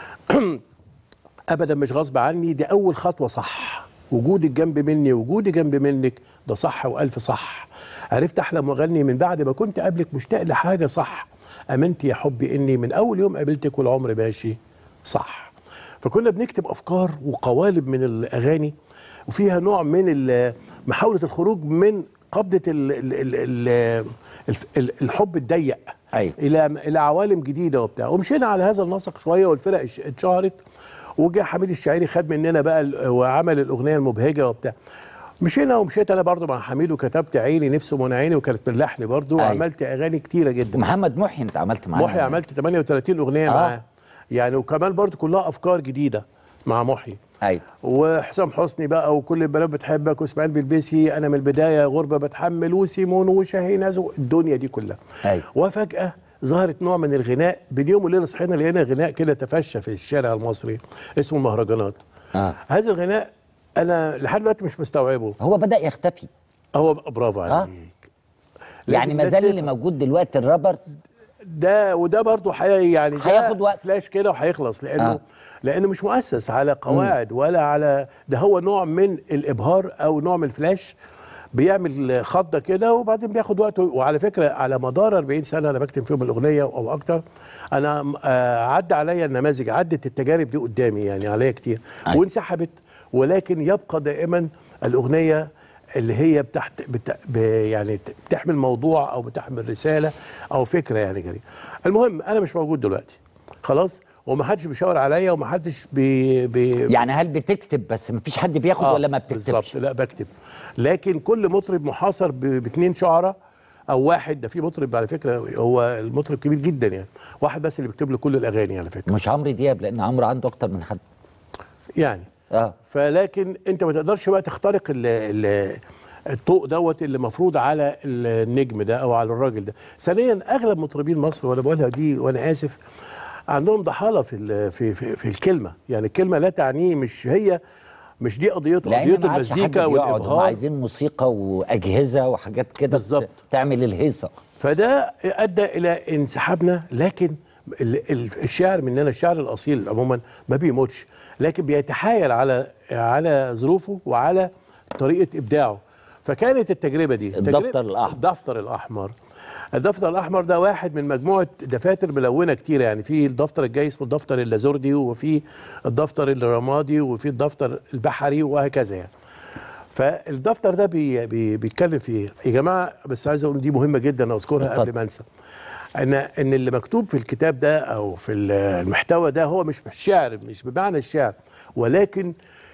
B: ابدا مش غصب عني دي اول خطوه صح وجودك جنب مني وجودي جنب منك ده صح والف صح عرفت احلم واغني من بعد ما كنت قبلك مشتاق لحاجه صح امنت يا حبي اني من اول يوم قابلتك والعمر ماشي صح فكنا بنكتب افكار وقوالب من الاغاني وفيها نوع من ال- محاوله الخروج من قبضه ال ال ال ال الف- ال الحب الضيق
A: أيوة.
B: الى الى عوالم جديده وبتاع ومشينا على هذا النسق شويه والفرق اش- اتشهرت وجاء حميد الشاعري خد مننا بقى ال- وعمل الاغنيه المبهجه وبتاع مشينا ومشيت انا برضو مع حميد وكتبت عيني نفسه من عيني وكانت من لحن برضو
A: أيوة.
B: وعملت اغاني كتيره جدا
A: محمد محي انت عملت معاه
B: محي عملت 38 اغنيه
A: آه.
B: آه. معاه يعني وكمان برضو كلها افكار جديده مع محي
A: ايوه
B: وحسام حسني بقى وكل البنات بتحبك واسماعيل بلبسي انا من البدايه غربه بتحمل وسيمون وشاهين عزو الدنيا دي كلها
A: ايوه
B: وفجاه ظهرت نوع من الغناء بين يوم وليله صحينا لقينا غناء كده تفشى في الشارع المصري اسمه مهرجانات
A: اه
B: هذا الغناء انا لحد دلوقتي مش مستوعبه
A: هو بدا يختفي
B: هو برافو عليك
A: اه يعني ما
B: الناس
A: زال اللي
B: تفهم.
A: موجود دلوقتي الرابرز
B: ده وده برضه حي يعني ده
A: هياخد وقت.
B: فلاش كده وهيخلص لانه
A: آه.
B: آه. لانه مش مؤسس على قواعد ولا على ده هو نوع من الابهار او نوع من الفلاش بيعمل خضه كده وبعدين بياخد وقته وعلى فكره على مدار 40 سنه انا بكتب فيهم الاغنيه او اكتر انا آه عدى عليا النماذج عدت التجارب دي قدامي يعني عليا كتير
A: أيوة.
B: وانسحبت ولكن يبقى دائما الاغنيه اللي هي بتحت بت ب يعني ت- بتحمل موضوع او بتحمل رساله او فكره يعني جريئه المهم انا مش موجود دلوقتي خلاص ومحدش بيشاور عليا ومحدش بي, بي
A: يعني هل بتكتب بس مفيش حد بياخد ولا ما بتكتبش
B: بالظبط لا بكتب لكن كل مطرب محاصر ب- باثنين شعراء او واحد ده في مطرب على فكره هو المطرب كبير جدا يعني واحد بس اللي بيكتب له كل الاغاني على فكره
A: مش عمرو دياب لان عمرو عنده اكتر من حد
B: يعني
A: اه
B: فلكن انت ما تقدرش بقى تخترق ال ال الطوق دوت اللي مفروض على النجم ده او على الراجل ده ثانيا اغلب مطربين مصر وانا بقولها دي وانا اسف عندهم ضحاله في ال- في في, في الكلمه يعني الكلمه لا تعنيه مش هي مش دي قضيته
A: لان
B: قضيته
A: ما عادش حد
B: المزيكا
A: بيقعد هم
B: والابهار
A: عايزين موسيقى واجهزه وحاجات كده بالظبط تعمل الهيصه
B: فده ادى الى انسحابنا لكن ال- ال- الشعر مننا الشعر الاصيل عموما ما بيموتش لكن بيتحايل على على ظروفه وعلى طريقه ابداعه فكانت التجربه دي
A: الدفتر
B: تجربة-
A: الأحمر.
B: الدفتر الاحمر الدفتر الاحمر ده واحد من مجموعه دفاتر ملونه كتير يعني في الدفتر الجاي اسمه الدفتر اللازوردي وفي الدفتر الرمادي وفي الدفتر البحري وهكذا يعني فالدفتر ده بي بي بيتكلم في ايه؟ يا جماعه بس عايز اقول دي مهمه جدا اذكرها
A: اتفضل.
B: قبل ما انسى ان ان اللي مكتوب في الكتاب ده او في ال- المحتوى ده هو مش الشعر مش بمعنى الشعر ولكن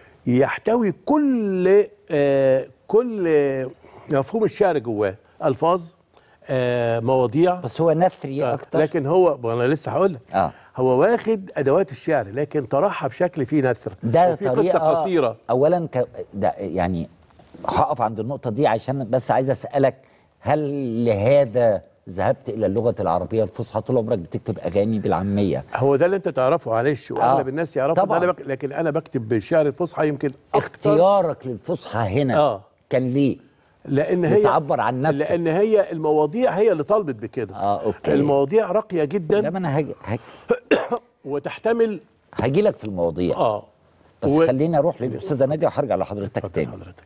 B: يحتوي كل آه كل آه، مفهوم الشعر جواه الفاظ آه مواضيع
A: بس هو نثري اكتر
B: لكن هو وانا لسه هقول لك
A: اه
B: هو واخد ادوات الشعر لكن طرحها بشكل فيه نثر
A: ده
B: وفي
A: طريقه
B: قصه قصيره
A: اولا ك... ده يعني هقف عند النقطه دي عشان بس عايز اسالك هل لهذا ذهبت الى اللغه العربيه الفصحى طول عمرك بتكتب اغاني بالعاميه
B: هو ده اللي انت تعرفه معلش واغلب
A: آه.
B: الناس يعرفوا
A: طبعاً.
B: إن انا بك... لكن انا بكتب بالشعر الفصحى يمكن اكتر
A: اختيارك للفصحى هنا
B: آه.
A: كان ليه
B: لان هي
A: بتعبر عن نفسك
B: لان هي المواضيع هي اللي طالبت بكده
A: اه اوكي
B: المواضيع راقيه جدا
A: لما انا هاجي هاجي,
B: وتحتمل
A: هاجي لك في المواضيع
B: اه
A: بس
B: و-
A: خليني اروح للاستاذه ناديه وهرجع لحضرتك تاني
B: حضرتك.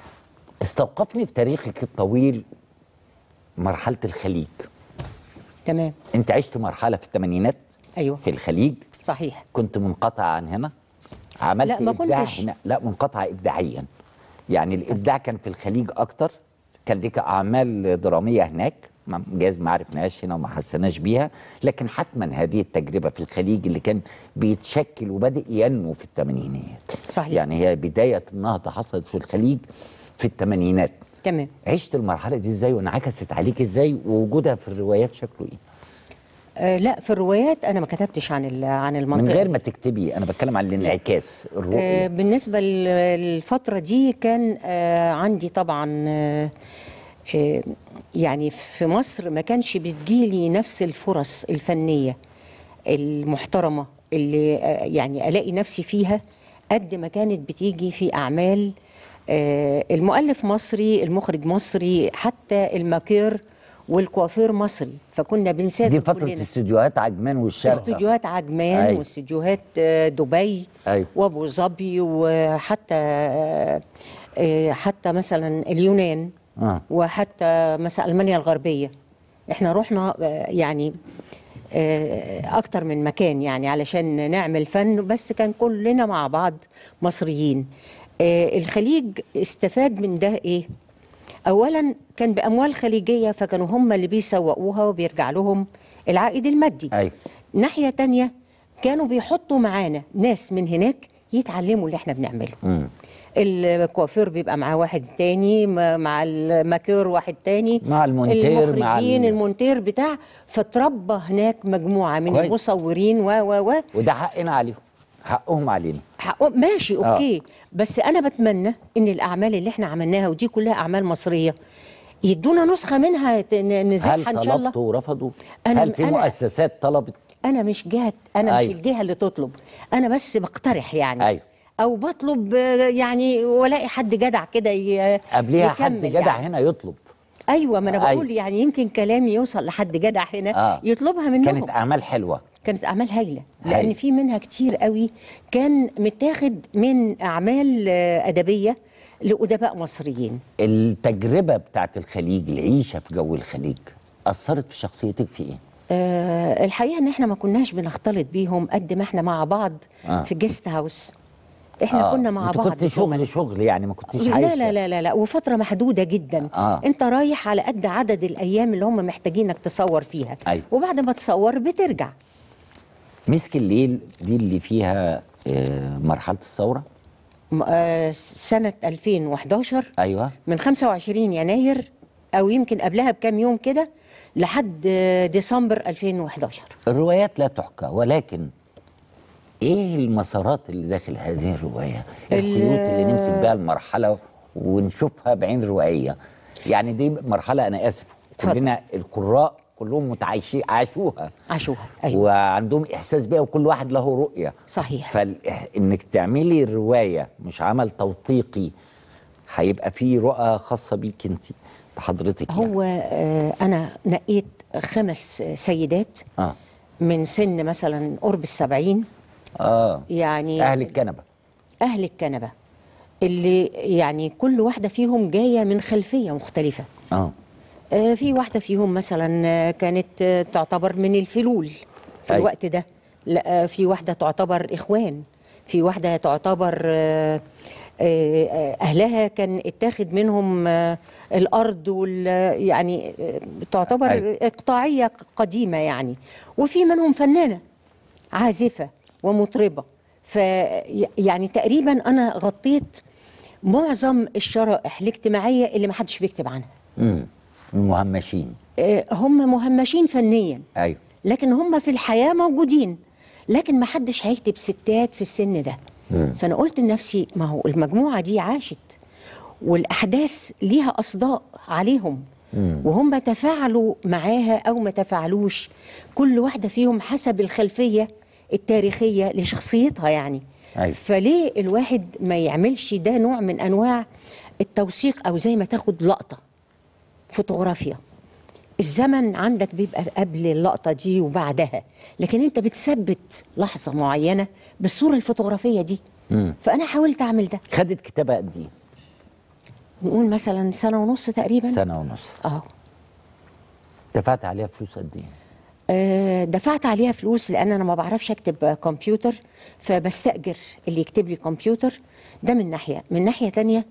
A: استوقفني في تاريخك الطويل مرحله الخليج
V: تمام
A: انت عشت مرحله في الثمانينات
V: ايوه
A: في الخليج
V: صحيح
A: كنت منقطع عن هنا عملت
V: لا، ما
A: ابداع
V: كنتش.
A: هنا لا منقطع ابداعيا يعني الابداع كان في الخليج اكتر كان ليك اعمال دراميه هناك ما- جايز ما عرفناهاش هنا وما حسناش بيها لكن حتما هذه التجربه في الخليج اللي كان بيتشكل وبادئ ينمو في الثمانينات
V: صحيح.
A: يعني هي بدايه النهضه حصلت في الخليج في الثمانينات
V: تمام
A: عشت المرحله دي ازاي وانعكست عليك ازاي ووجودها في الروايات شكله ايه
V: آه لا في الروايات انا ما كتبتش عن ال- عن المنطقه
A: من غير
V: دي.
A: ما تكتبي انا بتكلم عن الانعكاس
V: آه
A: الرؤيه
V: بالنسبه للفتره دي كان آه عندي طبعا آه آه يعني في مصر ما كانش بتجيلي نفس الفرص الفنيه المحترمه اللي آه يعني الاقي نفسي فيها قد ما كانت بتيجي في اعمال آه المؤلف مصري المخرج مصري حتى الماكير والكوافير مصري فكنا بنسافر
A: دي فتره
V: كلنا.
A: استديوهات عجمان والشرق
V: استوديوهات عجمان
A: أيوة.
V: واستوديوهات آه، دبي
A: أيوة.
V: وابو ظبي وحتى آه، آه، حتى مثلا اليونان
A: آه.
V: وحتى مثلا المانيا الغربيه احنا رحنا آه، يعني آه، اكتر من مكان يعني علشان نعمل فن بس كان كلنا مع بعض مصريين آه، الخليج استفاد من ده ايه اولا كان باموال خليجيه فكانوا هم اللي بيسوقوها وبيرجع لهم العائد المادي
A: ايوه
V: ناحيه تانية كانوا بيحطوا معانا ناس من هناك يتعلموا اللي احنا بنعمله
A: مم.
V: الكوافير بيبقى معاه واحد تاني م- مع الماكير واحد تاني
A: مع المونتير، مع
V: المخرجين
A: ال-
V: المونتير بتاع فتربى هناك مجموعه من
A: كويس.
V: المصورين و و و
A: وده حقنا عليهم حقهم علينا
V: حقه- ماشي
A: آه.
V: اوكي بس انا بتمنى ان الاعمال اللي احنا عملناها ودي كلها اعمال مصريه يدونا نسخه منها ت- ن-
A: هل
V: نذاعها ان شاء الله
A: طلبتوا ورفضوا
V: أنا-
A: هل في
V: أنا-
A: مؤسسات طلبت
V: انا مش جهه انا
A: أيوة.
V: مش الجهه اللي تطلب انا بس بقترح يعني
A: ايوه
V: او بطلب آه، يعني والاقي حد جدع كده ي-
A: قبليها حد
V: يكمل
A: جدع
V: يعني.
A: هنا يطلب
V: ايوه ما انا
A: أيوة.
V: بقول يعني يمكن كلامي يوصل لحد جدع هنا
A: آه.
V: يطلبها منهم
A: كانت اعمال حلوه
V: كانت اعمال هايله
A: هايلة.
V: لان في منها كتير قوي كان متاخد من اعمال آه، ادبيه لادباء مصريين
A: التجربه بتاعت الخليج العيشه في جو الخليج اثرت في شخصيتك في ايه
V: أه الحقيقه ان احنا ما كناش بنختلط بيهم قد ما احنا مع بعض
A: آه.
V: في جيست هاوس احنا
A: آه.
V: كنا مع
A: انت
V: بعض
A: كنت شغل شغل يعني ما كنتش عايش
V: لا لا لا لا لا وفتره محدوده جدا
A: آه.
V: انت رايح على قد عدد الايام اللي هم محتاجينك تصور فيها
A: أيوة.
V: وبعد ما تصور بترجع
A: مسك الليل دي اللي فيها آه، مرحله الثوره
V: م- آه، سنه 2011
A: ايوه
V: من 25 يناير او يمكن قبلها بكام يوم كده لحد آه، ديسمبر 2011
A: الروايات لا تحكى ولكن ايه المسارات اللي داخل هذه الروايه الخيوط اللي نمسك بها المرحله ونشوفها بعين روائيه يعني دي مرحله انا اسف كلنا القراء كلهم متعايشين عاشوها
V: عاشوها أيوة.
A: وعندهم احساس بيها وكل واحد له رؤيه
V: صحيح
A: فانك تعملي روايه مش عمل توثيقي هيبقى فيه رؤى خاصه بيك انت بحضرتك يعني.
V: هو آه، انا نقيت خمس سيدات
A: اه
V: من سن مثلا قرب السبعين
A: اه
V: يعني
A: اهل الكنبه
V: أهل الكنبة اللي يعني كل واحدة فيهم جاية من خلفية مختلفة
A: اه
V: آه، في واحدة فيهم مثلا آه، كانت آه، تعتبر من الفلول في
A: أي.
V: الوقت ده لا آه، في واحدة تعتبر إخوان في واحدة تعتبر آه، آه، آه، أهلها كان اتاخد منهم آه، الأرض وال يعني آه، تعتبر
A: أي.
V: إقطاعية قديمة يعني وفي منهم فنانة عازفة ومطربة ف يعني تقريبا أنا غطيت معظم الشرائح الاجتماعية اللي ما حدش بيكتب عنها
A: امم المهمشين
V: آه، هم مهمشين فنيا
A: ايوه
V: لكن هم في الحياة موجودين لكن ما حدش هيكتب ستات في السن ده
A: مم.
V: فأنا قلت لنفسي ما هو المجموعة دي عاشت والأحداث ليها أصداء عليهم
A: مم.
V: وهم تفاعلوا معاها أو ما تفاعلوش كل واحدة فيهم حسب الخلفية التاريخية لشخصيتها يعني
A: أيوة.
V: فليه الواحد ما يعملش ده نوع من أنواع التوثيق أو زي ما تاخد لقطة فوتوغرافيا الزمن عندك بيبقى قبل اللقطة دي وبعدها لكن انت بتثبت لحظة معينة بالصورة الفوتوغرافية دي
A: مم.
V: فأنا حاولت أعمل ده
A: خدت كتابه قد ايه
V: نقول مثلا سنة ونص تقريبا
A: سنه ونص
V: اه
A: دفعت عليها فلوس قد ايه
V: آه، دفعت عليها فلوس لان انا ما بعرفش اكتب آه، كمبيوتر فبستاجر اللي يكتب لي كمبيوتر ده من ناحيه من ناحيه تانية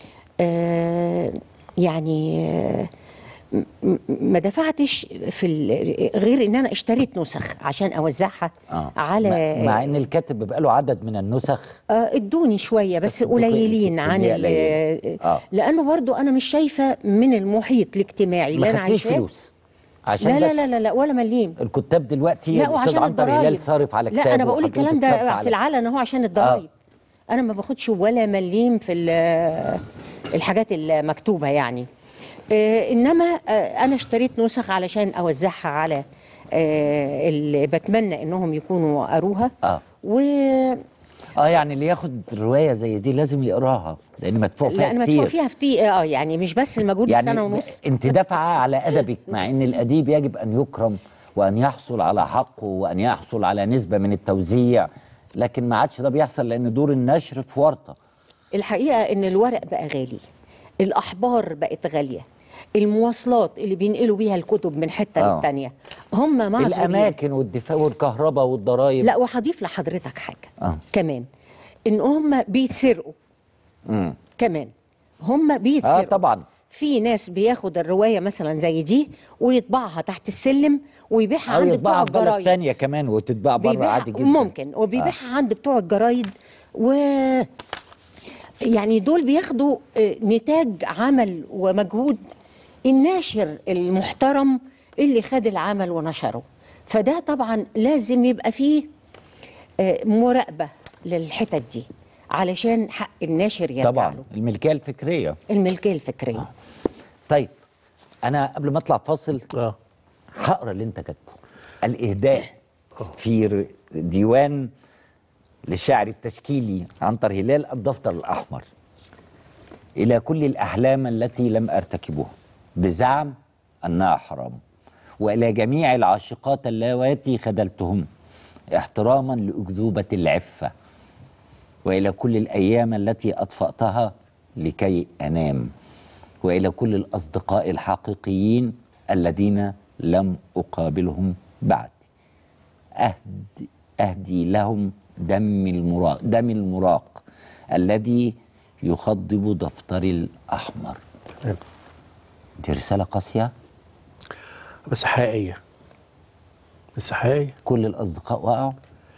V: آه، يعني آه، م- م- ما دفعتش في ال- غير ان انا اشتريت نسخ عشان اوزعها
A: اه
V: على
A: مع, مع ان الكاتب بيبقى له عدد من النسخ
V: آه، ادوني شويه بس
A: ادوكي-
V: قليلين عن
A: ادوني
V: ال-
A: قليل. آه.
V: لانه برضو انا مش شايفه من المحيط الاجتماعي اللي
A: ما
V: انا
A: خدتيش
V: عايشاه
A: فلوس عشان
V: لا لا
A: بس
V: لا لا لا ولا مليم
A: الكتاب دلوقتي
V: لا
A: الاستاذ
V: وعشان
A: عنتر هلال
V: الضرايب
A: صارف على كتابه
V: لا انا بقول
A: وحضرتك
V: الكلام
A: صارفة
V: ده
A: على-
V: في العلن اهو عشان الضرايب انا ما باخدش ولا مليم في ال- الحاجات المكتوبه يعني آه انما آه انا اشتريت نسخ علشان اوزعها على آه اللي بتمنى انهم يكونوا قروها
A: اه
V: و
A: اه يعني اللي ياخد روايه زي دي لازم يقراها لان مدفوع فيها
V: لان
A: كتير
V: مدفوع فيها فتي اه يعني مش بس المجهود
A: يعني
V: السنه ونص
A: انت دافعه على ادبك مع ان الاديب يجب ان يكرم وان يحصل على حقه وان يحصل على نسبه من التوزيع لكن ما عادش ده بيحصل لان دور النشر في ورطه
V: الحقيقه ان الورق بقى غالي الاحبار بقت غاليه المواصلات اللي بينقلوا بيها الكتب من حته
A: آه.
V: للتانيه هم معذورين
A: الاماكن والدفاع والكهرباء والضرايب
V: لا وهضيف لحضرتك حاجه
A: اه
V: كمان ان هم بيتسرقوا
A: امم
V: كمان هم بيتسرقوا
A: اه طبعا
V: في ناس بياخد الروايه مثلا زي دي ويطبعها تحت السلم ويبيعها
A: او
V: عند بتوع
A: يطبعها في بلد
V: الجرايد
A: تانية كمان وتتباع بره
V: بيبيعها-
A: عادي جدا
V: ممكن وبيبيعها عند بتوع الجرايد و يعني دول بياخدوا آه، نتاج عمل ومجهود الناشر المحترم اللي خد العمل ونشره فده طبعا لازم يبقى فيه آه، مراقبة للحتت دي علشان حق الناشر يرجع
A: طبعا
V: له
A: الملكيه الفكريه
V: الملكية الفكرية
A: طيب انا قبل ما اطلع فاصل هقرا اللي انت كاتبه الاهداء في ر- ديوان للشاعر التشكيلي عنتر هلال الدفتر الاحمر الى كل الاحلام التي لم ارتكبها بزعم انها حرام والى جميع العاشقات اللواتي خذلتهن احتراما لاكذوبه العفه والى كل الايام التي اطفاتها لكي انام والى كل الاصدقاء الحقيقيين الذين لم اقابلهم بعد أهدي, أهدي لهم دم المراق دم المراق الذي يخضب دفتري الأحمر دي رسالة قاسية
B: بس حقيقية بس حقيقية
A: كل الأصدقاء وقعوا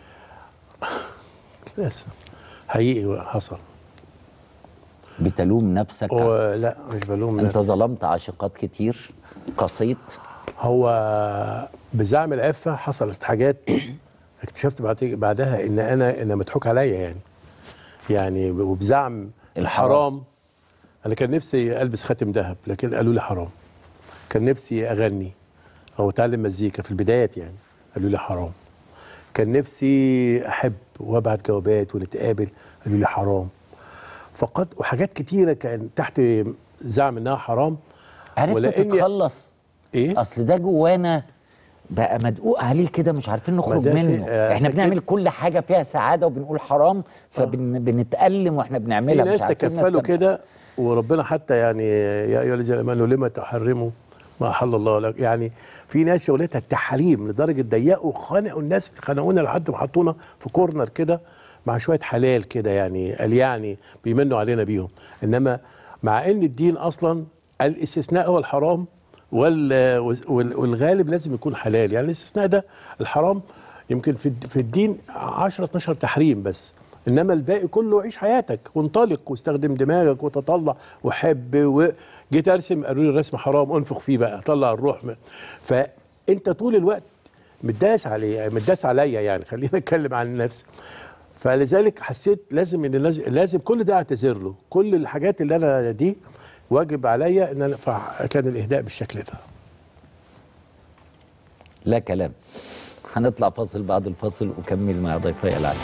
B: للأسف حقيقي حصل
A: بتلوم نفسك
B: هو لا مش بلوم
A: انت
B: نفسي.
A: ظلمت عاشقات كتير قصيت
B: هو بزعم العفة حصلت حاجات اكتشفت بعد بعدها ان انا ان مضحوك عليا يعني يعني وبزعم الحرام انا كان نفسي البس خاتم ذهب لكن قالوا لي حرام كان نفسي اغني او اتعلم مزيكا في البدايات يعني قالوا لي حرام كان نفسي احب وابعت جوابات ونتقابل قالوا لي حرام فقد وحاجات كتيره كان تحت زعم انها حرام
A: عرفت
B: ولأني-
A: تتخلص
B: ايه
A: اصل ده جوانا بقى مدقوق عليه كده مش عارفين نخرج
B: ده شيء-
A: منه
B: آه،
A: احنا
B: عشان
A: بنعمل
B: كده-
A: كل حاجه فيها سعاده وبنقول حرام فبنتألم واحنا
B: في
A: بنعملها
B: ناس
A: مش عارفين
B: تكفلوا
A: نستمتع.
B: كده وربنا حتى يعني يا ايها الذين امنوا لما تحرموا ما احل الله لك يعني في ناس شغلتها التحريم لدرجه ضيقوا خنقوا الناس خنقونا لحد ما حطونا في كورنر كده مع شويه حلال كده يعني قال يعني بيمنوا علينا بيهم انما مع ان الدين اصلا الاستثناء هو الحرام وال وال- والغالب لازم يكون حلال يعني الاستثناء ده الحرام يمكن في الد- في الدين 10 12 تحريم بس انما الباقي كله عيش حياتك وانطلق واستخدم دماغك وتطلع وحب وجيت ارسم قالوا لي الرسم حرام انفخ فيه بقى طلع الروح م- فانت طول الوقت متداس علي متداس عليا يعني خلينا نتكلم عن نفسي فلذلك حسيت لازم ان لازم, لازم كل ده اعتذر له كل الحاجات اللي انا دي واجب عليا ان انا فكان الاهداء بالشكل ده
A: لا كلام هنطلع فاصل بعد الفاصل وكمل مع ضيفي العزيز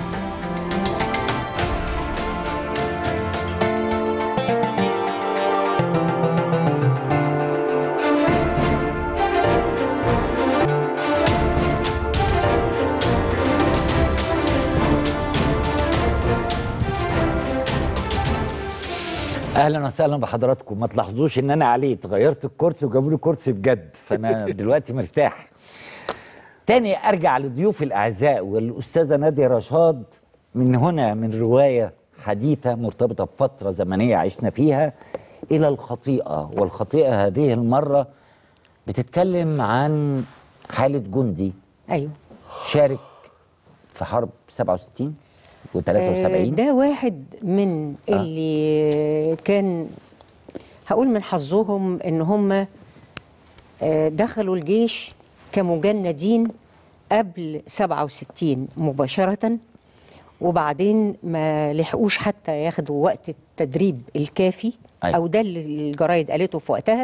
A: اهلا وسهلا بحضراتكم ما تلاحظوش ان انا عليت غيرت الكرسي وجابوا لي كرسي بجد فانا دلوقتي مرتاح تاني ارجع لضيوف الاعزاء والاستاذه ناديه رشاد من هنا من روايه حديثه مرتبطه بفتره زمنيه عشنا فيها الى الخطيئه والخطيئه هذه المره بتتكلم عن حاله جندي
V: ايوه
A: شارك في حرب 67 و73
V: آه، ده واحد من اللي كان هقول من حظهم ان هم آه، دخلوا الجيش كمجندين قبل 67 مباشرة وبعدين ما لحقوش حتى ياخدوا وقت التدريب الكافي
A: أيوة.
V: او ده اللي الجرايد قالته في وقتها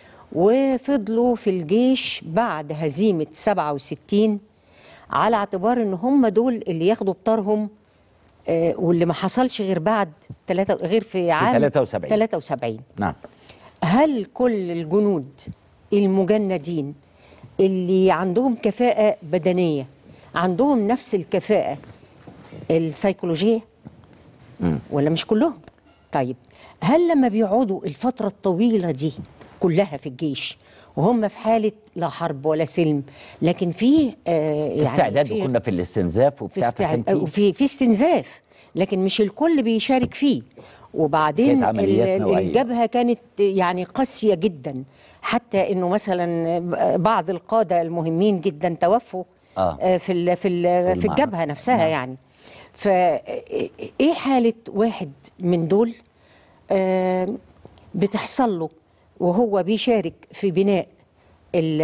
V: وفضلوا في الجيش بعد هزيمة 67 على اعتبار ان هم دول اللي ياخدوا بطارهم آه، واللي ما حصلش غير بعد تلاتة غير في عام
A: 73.
V: 73
A: نعم
V: هل كل الجنود المجندين اللي عندهم كفاءة بدنية عندهم نفس الكفاءة السيكولوجية ولا مش كلهم طيب هل لما بيقعدوا الفترة الطويلة دي كلها في الجيش وهم في حالة لا حرب ولا سلم لكن في آه يعني
A: استعداد
V: في
A: وكنا في الاستنزاف
V: في
A: وبتاع فكان
V: استعد...
A: في
V: في في استنزاف لكن مش الكل بيشارك فيه وبعدين
A: كانت عمليات
V: ال-
A: نوعية.
V: الجبهه كانت يعني قاسيه جدا حتى انه مثلا بعض القاده المهمين جدا توفوا
A: آه.
V: آه، في ال في ال في
A: المعركة.
V: الجبهه نفسها
A: نعم.
V: يعني فايه حاله واحد من دول آه، بتحصل له وهو بيشارك في بناء ال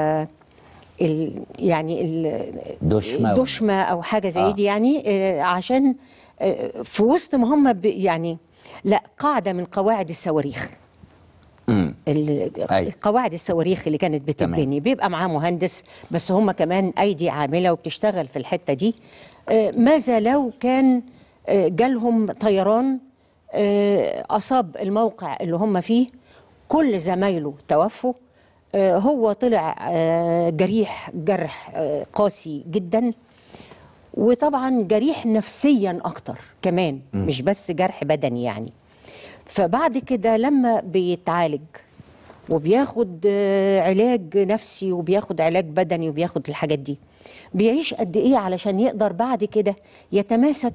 V: ال يعني ال
A: دشمة.
V: دشمة او حاجه زي
A: آه.
V: دي يعني آه، عشان آه، في وسط ما هم ب- يعني لا قاعده من قواعد الصواريخ
A: مم.
V: ال-
A: أيوة.
V: قواعد الصواريخ اللي كانت بتبني بيبقى معاه مهندس بس هم كمان ايدي عامله وبتشتغل في الحته دي آه، ماذا لو كان آه، جالهم طيران آه، اصاب الموقع اللي هم فيه كل زمايله توفوا آه، هو طلع آه، جريح جرح آه، قاسي جدا وطبعا جريح نفسيا اكتر كمان
C: مم.
V: مش بس جرح بدني يعني فبعد كده لما بيتعالج وبياخد آه، علاج نفسي وبياخد علاج بدني وبياخد الحاجات دي بيعيش قد ايه علشان يقدر بعد كده يتماسك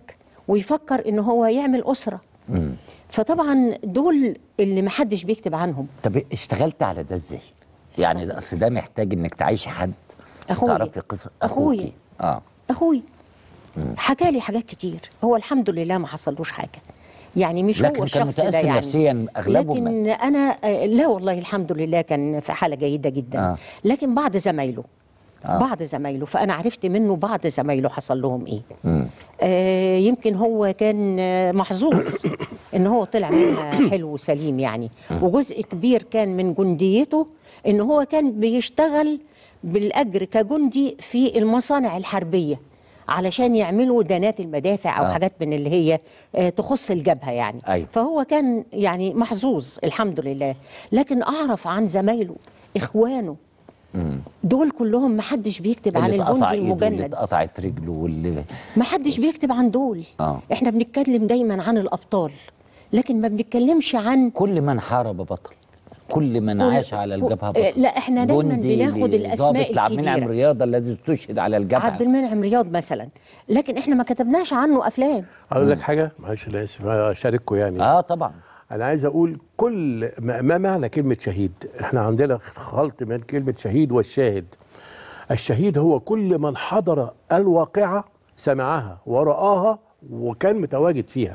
V: ويفكر ان هو يعمل اسره
A: مم.
V: فطبعا دول اللي محدش بيكتب عنهم
A: طب اشتغلت على ده ازاي؟ يعني ده اصل ده محتاج انك تعيشي حد
V: أخويا.
A: تعرفي قصه
V: أخويا.
A: أخوكي. اه
V: اخوي
A: مم.
V: حكى لي حاجات كتير هو الحمد لله ما حصلوش حاجه يعني مش
A: لكن
V: هو
A: كان
V: الشخص ده
A: متأثر
V: يعني
A: نفسياً أغلبهم
V: لكن انا آه، لا والله الحمد لله كان في حاله جيده جدا
A: آه.
V: لكن بعض زمايله
A: آه.
V: بعض زمايله فانا عرفت منه بعض زمايله حصل لهم ايه
A: مم.
V: آه يمكن هو كان آه، محظوظ ان هو طلع منها حلو وسليم يعني وجزء كبير كان من جنديته ان هو كان بيشتغل بالاجر كجندي في المصانع الحربيه علشان يعملوا دانات المدافع او
A: آه.
V: حاجات من اللي هي آه، تخص الجبهه يعني
A: أيوة.
V: فهو كان يعني محظوظ الحمد لله لكن اعرف عن زمايله اخوانه
A: مم.
V: دول كلهم محدش بيكتب عن
A: اللي اتقطع
V: الجندي
A: ايده واللي
V: المجند
A: اتقطعت رجله واللي
V: ما حدش بيكتب عن دول
A: اه
V: احنا بنتكلم دايما عن الابطال لكن ما بنتكلمش عن
A: كل من حارب بطل كل من
V: كل-
A: عاش على
V: كل-
A: الجبهه
V: آه،
A: بطل
V: لا احنا دايما
A: جندي
V: بناخد الاسماء
A: ضابط لعبد المنعم
V: الكبيره
A: رياض الذي استشهد على الجبهه
V: عبد المنعم رياض مثلا لكن احنا ما كتبناش عنه افلام
B: اقول لك حاجه معلش انا اسف اشارككم يعني
A: اه طبعا
B: انا عايز اقول كل ما ما معنى كلمه شهيد احنا عندنا خلط بين كلمه شهيد والشاهد الشهيد هو كل من حضر الواقعه سمعها ورآها وكان متواجد فيها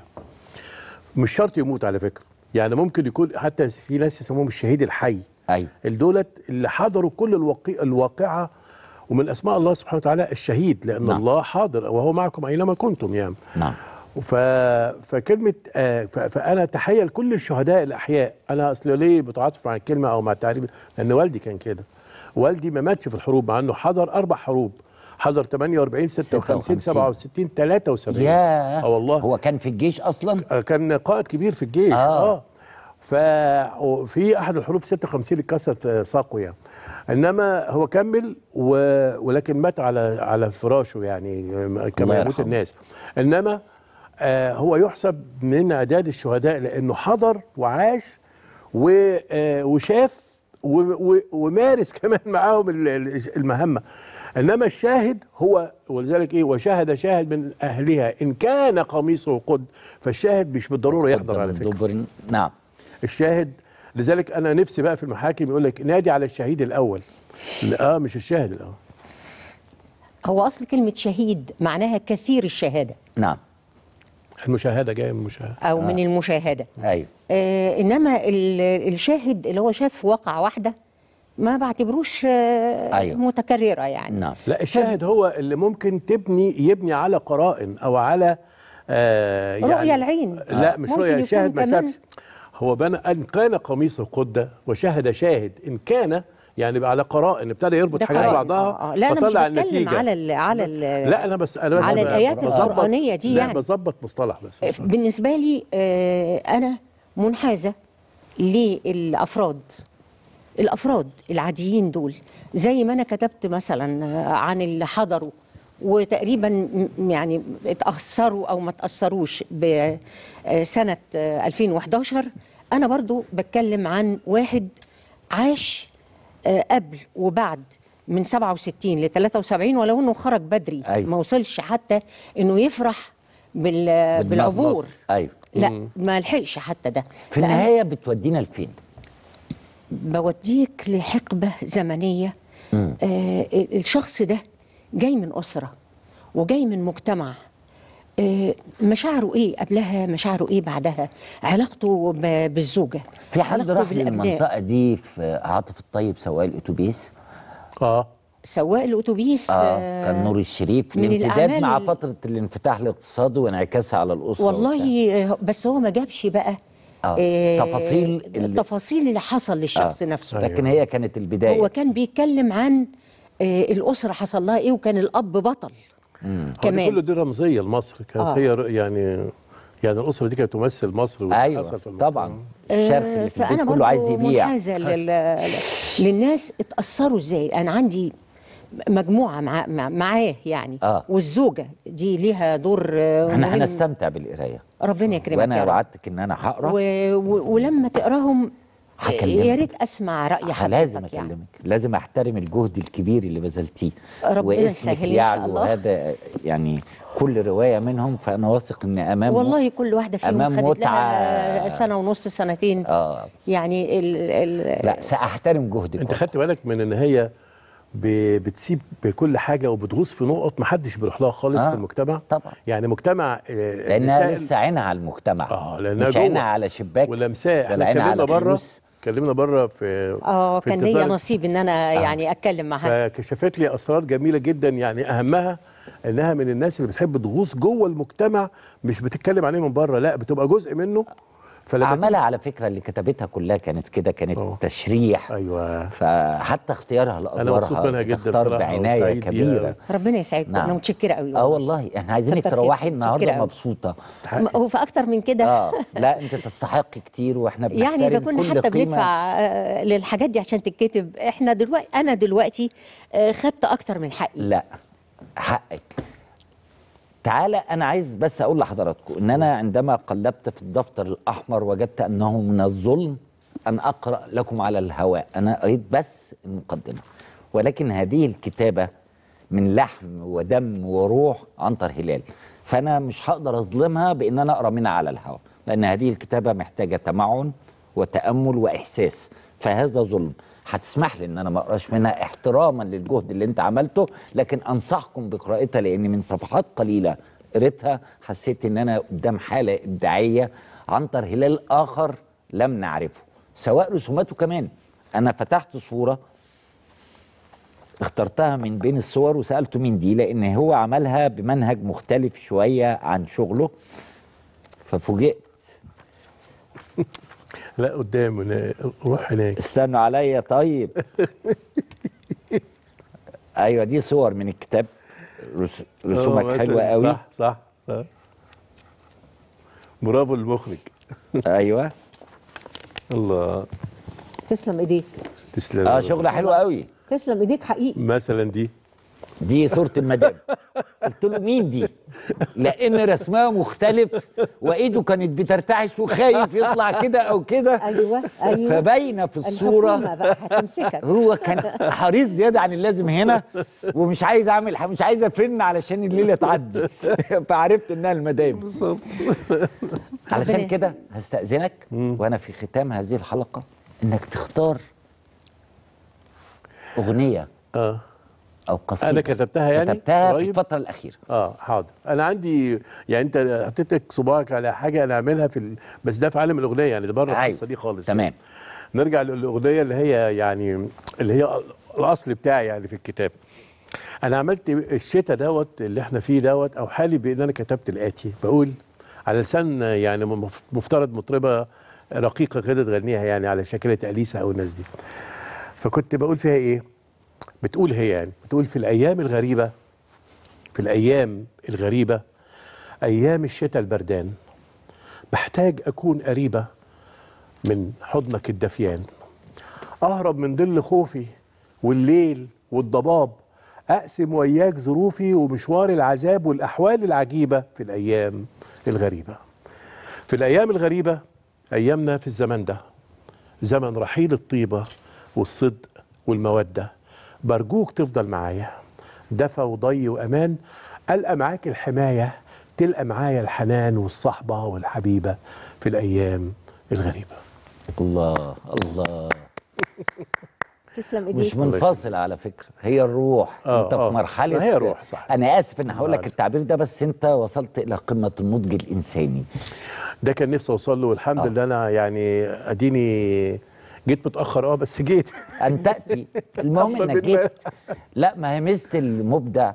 B: مش شرط يموت على فكره يعني ممكن يكون حتى في ناس يسموهم الشهيد الحي
A: ايوه
B: الدولت اللي حضروا كل الواقع الواقعه ومن اسماء الله سبحانه وتعالى الشهيد لان
A: نعم.
B: الله حاضر وهو معكم اينما كنتم يعني
A: نعم
B: ف... فكلمه آه ف... فانا تحيه لكل الشهداء الاحياء انا اصل ليه بتعاطف مع الكلمه او مع التعريف لان والدي كان كده والدي ما ماتش في الحروب مع انه حضر اربع حروب حضر 48 56
A: 56.
B: 67 73
A: ياه
B: اه والله
A: هو كان في الجيش اصلا
B: كان قائد كبير في الجيش
A: آه.
B: اه, ففي احد الحروب 56 اتكسرت آه، ساقه يعني انما هو كمل و... ولكن مات على على فراشه يعني آه، كما
A: الله
B: يموت
A: يرحمه.
B: الناس انما آه هو يحسب من اعداد الشهداء لانه حضر وعاش و... آه وشاف و... و... ومارس كمان معاهم ال- ال- المهمه انما الشاهد هو ولذلك ايه وشاهد شاهد من اهلها ان كان قميصه قد فالشاهد مش بالضروره يحضر على فكره
A: دبر نعم
B: الشاهد لذلك انا نفسي بقى في المحاكم يقول لك نادي على الشهيد الاول لا اه مش الشاهد الاول
V: هو اصل كلمه شهيد معناها كثير الشهاده
A: نعم
B: المشاهده جايه من المشاهده
V: او من المشاهده
A: ايوه
V: آه انما ال- الشاهد اللي هو شاف واقعه واحده ما بعتبروش آه
B: أيوة.
V: متكرره يعني
A: نعم
B: لا الشاهد هو اللي ممكن تبني يبني على قرائن او على آه
V: رؤية العين.
B: لا
V: آه.
B: مش
V: ممكن
B: رؤية
V: يكون
B: الشاهد ما
V: كمان-
B: شافش هو بنى ان كان قميصه قد وشهد شاهد ان كان يعني بقى على قرائن ابتدى يربط
V: ده
B: حاجات
V: قرائن.
B: بعضها
V: آه، آه. لا انا مش
B: فطلع
V: بتكلم
B: النتيجه
V: على ال على ال
B: لا انا بس انا بس
V: على
B: ب-
V: الآيات
B: بظبط-
V: القرآنية دي
B: لا
V: يعني.
B: بظبط مصطلح بس
V: بالنسبه لي آه انا منحازه للافراد الافراد العاديين دول زي ما انا كتبت مثلا آه، عن اللي حضروا وتقريبا م- يعني اتاثروا او ما اتاثروش بسنه 2011 انا برضو بتكلم عن واحد عاش آه، قبل وبعد من 67 ل 73 ولو انه خرج بدري
A: أيوة.
V: ما وصلش حتى انه يفرح بال بالعبور
A: ايوه
V: لا ما لحقش حتى ده
A: في
V: لأن
A: النهايه بتودينا لفين؟
V: بوديك لحقبه زمنيه
A: مم.
V: آه الشخص ده جاي من اسره وجاي من مجتمع آه مشاعره ايه قبلها مشاعره ايه بعدها علاقته ب- بالزوجه
A: في حد
V: علاقته
A: راح
V: بالأبناء.
A: للمنطقه دي في عاطف الطيب سواق الاتوبيس
B: اه
V: سواق الاتوبيس
A: اه كان نور الشريف
V: من
A: الامتداد
V: الأعمال
A: مع
V: ال-
A: فتره الانفتاح الاقتصادي وانعكاسها على الاسره وبتاع.
V: والله آه، بس هو ما جابش بقى
A: آه.
V: آه،
A: تفاصيل ال-
V: التفاصيل اللي حصل للشخص
A: آه.
V: نفسه
A: لكن هي كانت البدايه
V: هو كان بيتكلم عن آه، الاسره حصل لها ايه وكان الاب بطل
B: كمان
V: كمان.
B: كله دي رمزيه لمصر كانت
V: آه.
B: هي ر- يعني يعني الاسره دي كانت تمثل مصر واللي
A: ايوه
B: حصل في المجتمع.
A: طبعا الشرخ اللي في
V: فانا
A: البيت
V: برضو
A: كله عايز يبيع
V: منحازه لل... للناس اتاثروا ازاي انا عندي مجموعه مع... مع... معاه يعني
A: آه.
V: والزوجه دي ليها دور آه،
A: احنا
V: مهم.
A: هنستمتع بالقرايه
V: ربنا يكرمك
A: وانا
V: يا رب
A: وعدتك ان انا هقرا
V: و... و... ولما تقراهم
A: هكلمك.
V: يا ريت اسمع راي
A: آه، لازم
V: حضرتك يعني
A: اكلمك لازم احترم الجهد الكبير اللي بذلتيه
V: ربنا
A: واسمك
V: يسهل إن شاء
A: يعلو
V: الله.
A: وهذا يعني كل روايه منهم فانا واثق ان امام
V: والله كل واحده فيهم
A: أمام
V: خدت
A: متعة.
V: لها سنه ونص سنتين
A: اه
V: يعني ال ال
A: لا ساحترم جهدك
B: انت خدت بالك من ان هي ب- بتسيب بكل حاجه وبتغوص في نقط محدش بيروح لها خالص
A: آه،
B: في المجتمع
A: طبعا
B: يعني مجتمع آه،
A: لانها
B: النساء
A: لسه عينها على المجتمع
B: اه لانها
A: مش
B: جوه.
A: عينها على شباك
B: ولمساه
A: ولا
B: احنا
A: عينها
B: اتكلمنا
A: على
B: بره
A: فلوس.
B: اتكلمنا بره في
V: اه
B: في
V: كان ليا
B: انتصار-
V: نصيب ان انا يعني اتكلم معاها
B: فكشفت لي اسرار جميله جدا يعني اهمها انها من الناس اللي بتحب تغوص جوه المجتمع مش بتتكلم عليه من بره لا بتبقى جزء منه فلما
A: اعمالها على فكره اللي كتبتها كلها كانت كده كانت تشريح
B: ايوه
A: فحتى اختيارها لادوارها
B: مبسوط منها جدا
A: بتختار
B: صراحة
A: بعنايه
B: وسعيد بيها
A: كبيره
B: أوي.
V: ربنا يسعدكم
A: نعم.
V: انا متشكره قوي
A: اه والله احنا عايزينك
V: كتر خير.
A: تروحي
V: متشكرة
A: النهارده
V: أوي.
A: مبسوطه
V: هو في اكتر من كده
A: اه لا انت تستحق كتير واحنا بنحترم
V: يعني اذا كنا
A: كل
V: حتى
A: قيمة.
V: بندفع آه، للحاجات دي عشان تتكتب احنا دلوقتي انا دلوقتي آه، خدت اكتر من حقي
A: لا حقك تعالى انا عايز بس اقول لحضراتكم ان انا عندما قلبت في الدفتر الاحمر وجدت انه من الظلم ان اقرا لكم على الهواء انا قريت بس المقدمه ولكن هذه الكتابه من لحم ودم وروح عنتر هلال فانا مش هقدر اظلمها بان انا اقرا منها على الهواء لان هذه الكتابه محتاجه تمعن وتامل واحساس فهذا ظلم هتسمح لي ان انا ما اقراش منها احتراما للجهد اللي انت عملته لكن انصحكم بقراءتها لان من صفحات قليله قريتها حسيت ان انا قدام حاله ابداعيه عنتر هلال اخر لم نعرفه سواء رسوماته كمان انا فتحت صوره اخترتها من بين الصور وسالته مين دي لان هو عملها بمنهج مختلف شويه عن شغله ففوجئت
B: لا قدام هنا- روح هناك
A: استنوا عليا طيب ايوه دي صور من الكتاب رس-
B: آه،
A: رسومك
B: مثلاً.
A: حلوه قوي
B: صح صح صح برافو المخرج
A: ايوه
B: الله
V: تسلم ايديك
B: تسلم
A: اه شغله حلوه قوي
V: تسلم ايديك حقيقي
B: مثلا دي
A: دي صوره المدام قلت له مين دي لان رسمها مختلف وايده كانت بترتعش وخايف يطلع كده او كده
V: ايوه ايوه
A: فباينه في الصوره
V: الحكومة بقى هتمسكك
A: هو كان حريص زياده عن اللازم هنا ومش عايز اعمل مش عايز افن علشان الليله تعدي فعرفت انها المدام بالظبط علشان
V: ربنا-
A: كده هستاذنك وانا في ختام هذه الحلقه انك تختار اغنيه
B: اه
A: او قصيده
B: انا كتبتها يعني
A: كتبتها في
B: قريب؟
A: الفتره الاخيره
B: اه حاضر انا عندي يعني انت حطيتك صباعك على حاجه انا اعملها في ال... بس ده في عالم الاغنيه يعني ده بره
A: أيوة.
B: القصه دي خالص
A: تمام.
B: يعني. نرجع للاغنيه اللي هي يعني اللي هي الاصل بتاعي يعني في الكتاب انا عملت الشتاء دوت اللي احنا فيه دوت او حالي بان انا كتبت الاتي بقول على لسان يعني مف- مفترض مطربه رقيقه كده تغنيها يعني على شكلة اليسا او الناس دي فكنت بقول فيها ايه بتقول هي يعني بتقول في الايام الغريبه في الايام الغريبه ايام الشتاء البردان بحتاج اكون قريبه من حضنك الدفيان اهرب من ظل خوفي والليل والضباب اقسم وياك ظروفي ومشوار العذاب والاحوال العجيبه في الايام الغريبه في الايام الغريبه ايامنا في الزمن ده زمن رحيل الطيبه والصدق والموده برجوك تفضل معايا دفى وضي وامان القى معاك الحمايه تلقى معايا الحنان والصحبه والحبيبه في الايام الغريبه
A: الله الله
V: تسلم ايديك
A: مش منفصل على فكره هي الروح
B: آه،
A: انت في
B: آه.
A: مرحله
B: ما هي روح، صح.
A: انا اسف ان هقول لك
B: عارف.
A: التعبير ده بس انت وصلت الى قمه النضج الانساني
B: ده كان نفسي اوصل له والحمد
A: آه.
B: لله انا يعني اديني جيت متاخر اه بس جيت
A: ان تاتي المهم
B: الحمد
A: انك
B: لله.
A: جيت لا ما هي ميزه المبدع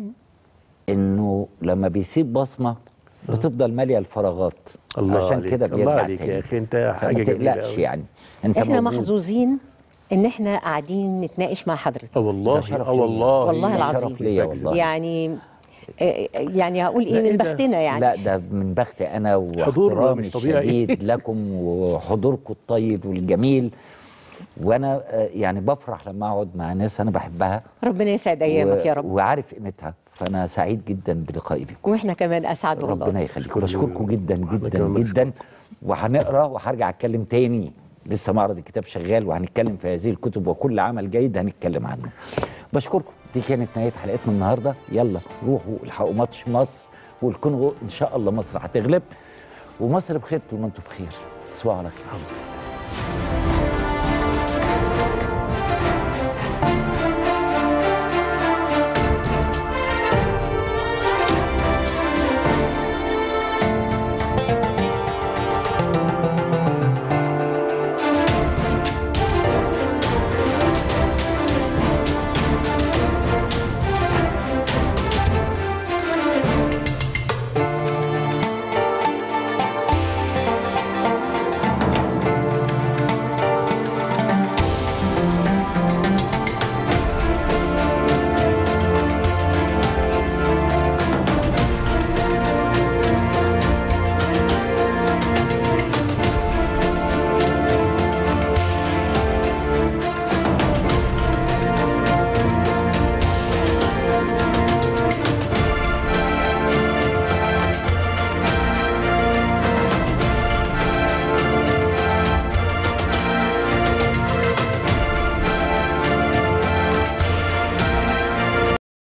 A: انه لما بيسيب بصمه بتفضل ماليه الفراغات
B: الله
A: عشان
B: عليك.
A: كده
B: الله
A: بيرجع
B: عليك يا
A: تاني.
B: أخي، أنت حاجة
A: فما
B: جميلة
A: تقلقش
B: أوي.
A: يعني انت
V: احنا
A: موجود.
V: محظوظين ان احنا قاعدين نتناقش مع حضرتك
B: اه
A: ده
B: والله
A: شرف
B: اه
A: ليا.
B: والله
V: والله
A: ده
V: العظيم.
A: شرف ليا والله
V: يعني آه، يعني هقول
B: لا،
V: ايه
B: إيه
V: من
B: ده؟
V: بختنا يعني
A: لا ده من بختي انا
B: حضور
A: واحترامي
B: مش طبيعي.
A: الشديد لكم وحضوركم الطيب والجميل وانا آه، يعني بفرح لما اقعد مع ناس انا بحبها
V: ربنا يسعد ايامك
A: و-
V: يا رب
A: وعارف قيمتها فانا سعيد جدا بلقائي بكم
V: واحنا كمان اسعد والله
A: ربنا يخليكم
B: شكراً
A: بشكركم
B: جداً.
A: جدا
B: وإحنا
A: جدا
B: كمان
A: جدا وهنقرا وهرجع اتكلم تاني لسه معرض الكتاب شغال وهنتكلم في هذه الكتب وكل عمل جيد هنتكلم عنه بشكركم دي كانت نهايه حلقتنا النهارده يلا روحوا الحقوا ماتش مصر والكونغو ان شاء الله مصر هتغلب ومصر بخير طول ما انتم بخير تصبحوا على خير